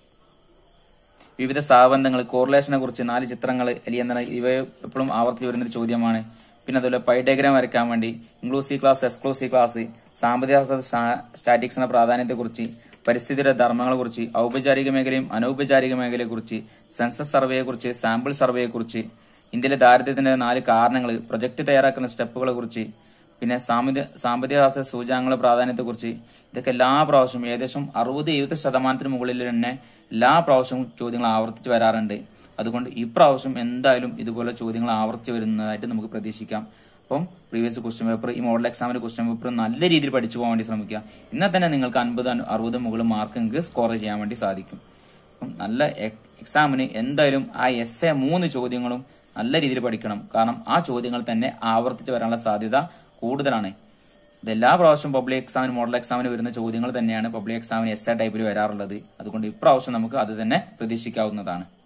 വിവിധ സ്ഥാപനങ്ങൾ കോറിലേഷനെ കുറിച്ച് നാല് ചിത്രങ്ങൾ അല്ലെങ്കിൽ എന്താണ് ഇവ എപ്പോഴും ആവർത്തിച്ച് വരുന്നൊരു ചോദ്യമാണ് പിന്നെ അതുപോലെ പൈ ഡയഗ്രാം വരയ്ക്കാൻ വേണ്ടി ഇൻക്ലൂസീവ് ക്ലാസ് എക്സ്ക്ലൂസീവ് ക്ലാസ് സാമ്പത്തിക സ്റ്റാറ്റിക്സിന്റെ പ്രാധാന്യത്തെക്കുറിച്ച് പരിസ്ഥിതിയുടെ ധർമ്മങ്ങളെ കുറിച്ച് ഔപചാരിക മേഖലയും അനൗപചാരിക മേഖലയെ കുറിച്ച് സെൻസസ് സർവേയെ കുറിച്ച് സാമ്പിൾ സർവേയെ കുറിച്ച് ഇന്ത്യയിലെ ദാരിദ്ര്യത്തിന്റെ നാല് കാരണങ്ങൾ പ്രൊജക്ട് തയ്യാറാക്കുന്ന സ്റ്റെപ്പുകളെ കുറിച്ച് പിന്നെ സാമ്പത്തിക സാമ്പത്തിക ശാസ്ത്ര സൂചകങ്ങളുടെ പ്രാധാന്യത്തെ കുറിച്ച് ഇതൊക്കെ എല്ലാ പ്രാവശ്യവും ഏകദേശം അറുപത് എഴുപത് ശതമാനത്തിന് മുകളിൽ തന്നെ എല്ലാ പ്രാവശ്യവും ചോദ്യങ്ങൾ ആവർത്തിച്ച് വരാറുണ്ട് അതുകൊണ്ട് ഇപ്രാവശ്യം എന്തായാലും ഇതുപോലെ ചോദ്യങ്ങൾ ആവർത്തിച്ച് വരുന്നതായിട്ട് നമുക്ക് പ്രതീക്ഷിക്കാം അപ്പം പ്രീവിയസ് ക്വസ്റ്റ്യൻ പേപ്പർ ഈ മോഡൽ എക്സാമിന്റെ ക്വസ്റ്റ്യൻ പേപ്പർ നല്ല രീതിയിൽ പഠിച്ചു പോകാൻ വേണ്ടി ശ്രമിക്കുക എന്നാൽ തന്നെ നിങ്ങൾക്ക് അൻപത് അറുപത് മുകളിൽ മാർക്ക് നിങ്ങൾക്ക് സ്കോർ ചെയ്യാൻ വേണ്ടി സാധിക്കും അപ്പം നല്ല എക്സാമിന് എന്തായാലും ആ എസ് എ മൂന്ന് ചോദ്യങ്ങളും നല്ല രീതിയിൽ പഠിക്കണം കാരണം ആ ചോദ്യങ്ങൾ തന്നെ ആവർത്തിച്ച് വരാനുള്ള സാധ്യത കൂടുതലാണ് ഇത് എല്ലാ പ്രാവശ്യവും പബ്ലിക് എക്സാമിന് മോഡൽ എക്സാമിന് വരുന്ന ചോദ്യങ്ങൾ തന്നെയാണ് പബ്ലിക് എക്സാമിന് എസ് എ ടൈപ്പിൽ വരാറുള്ളത് അതുകൊണ്ട് ഇപ്രാവശ്യം നമുക്ക് അത് തന്നെ പ്രതീക്ഷിക്കാവുന്നതാണ്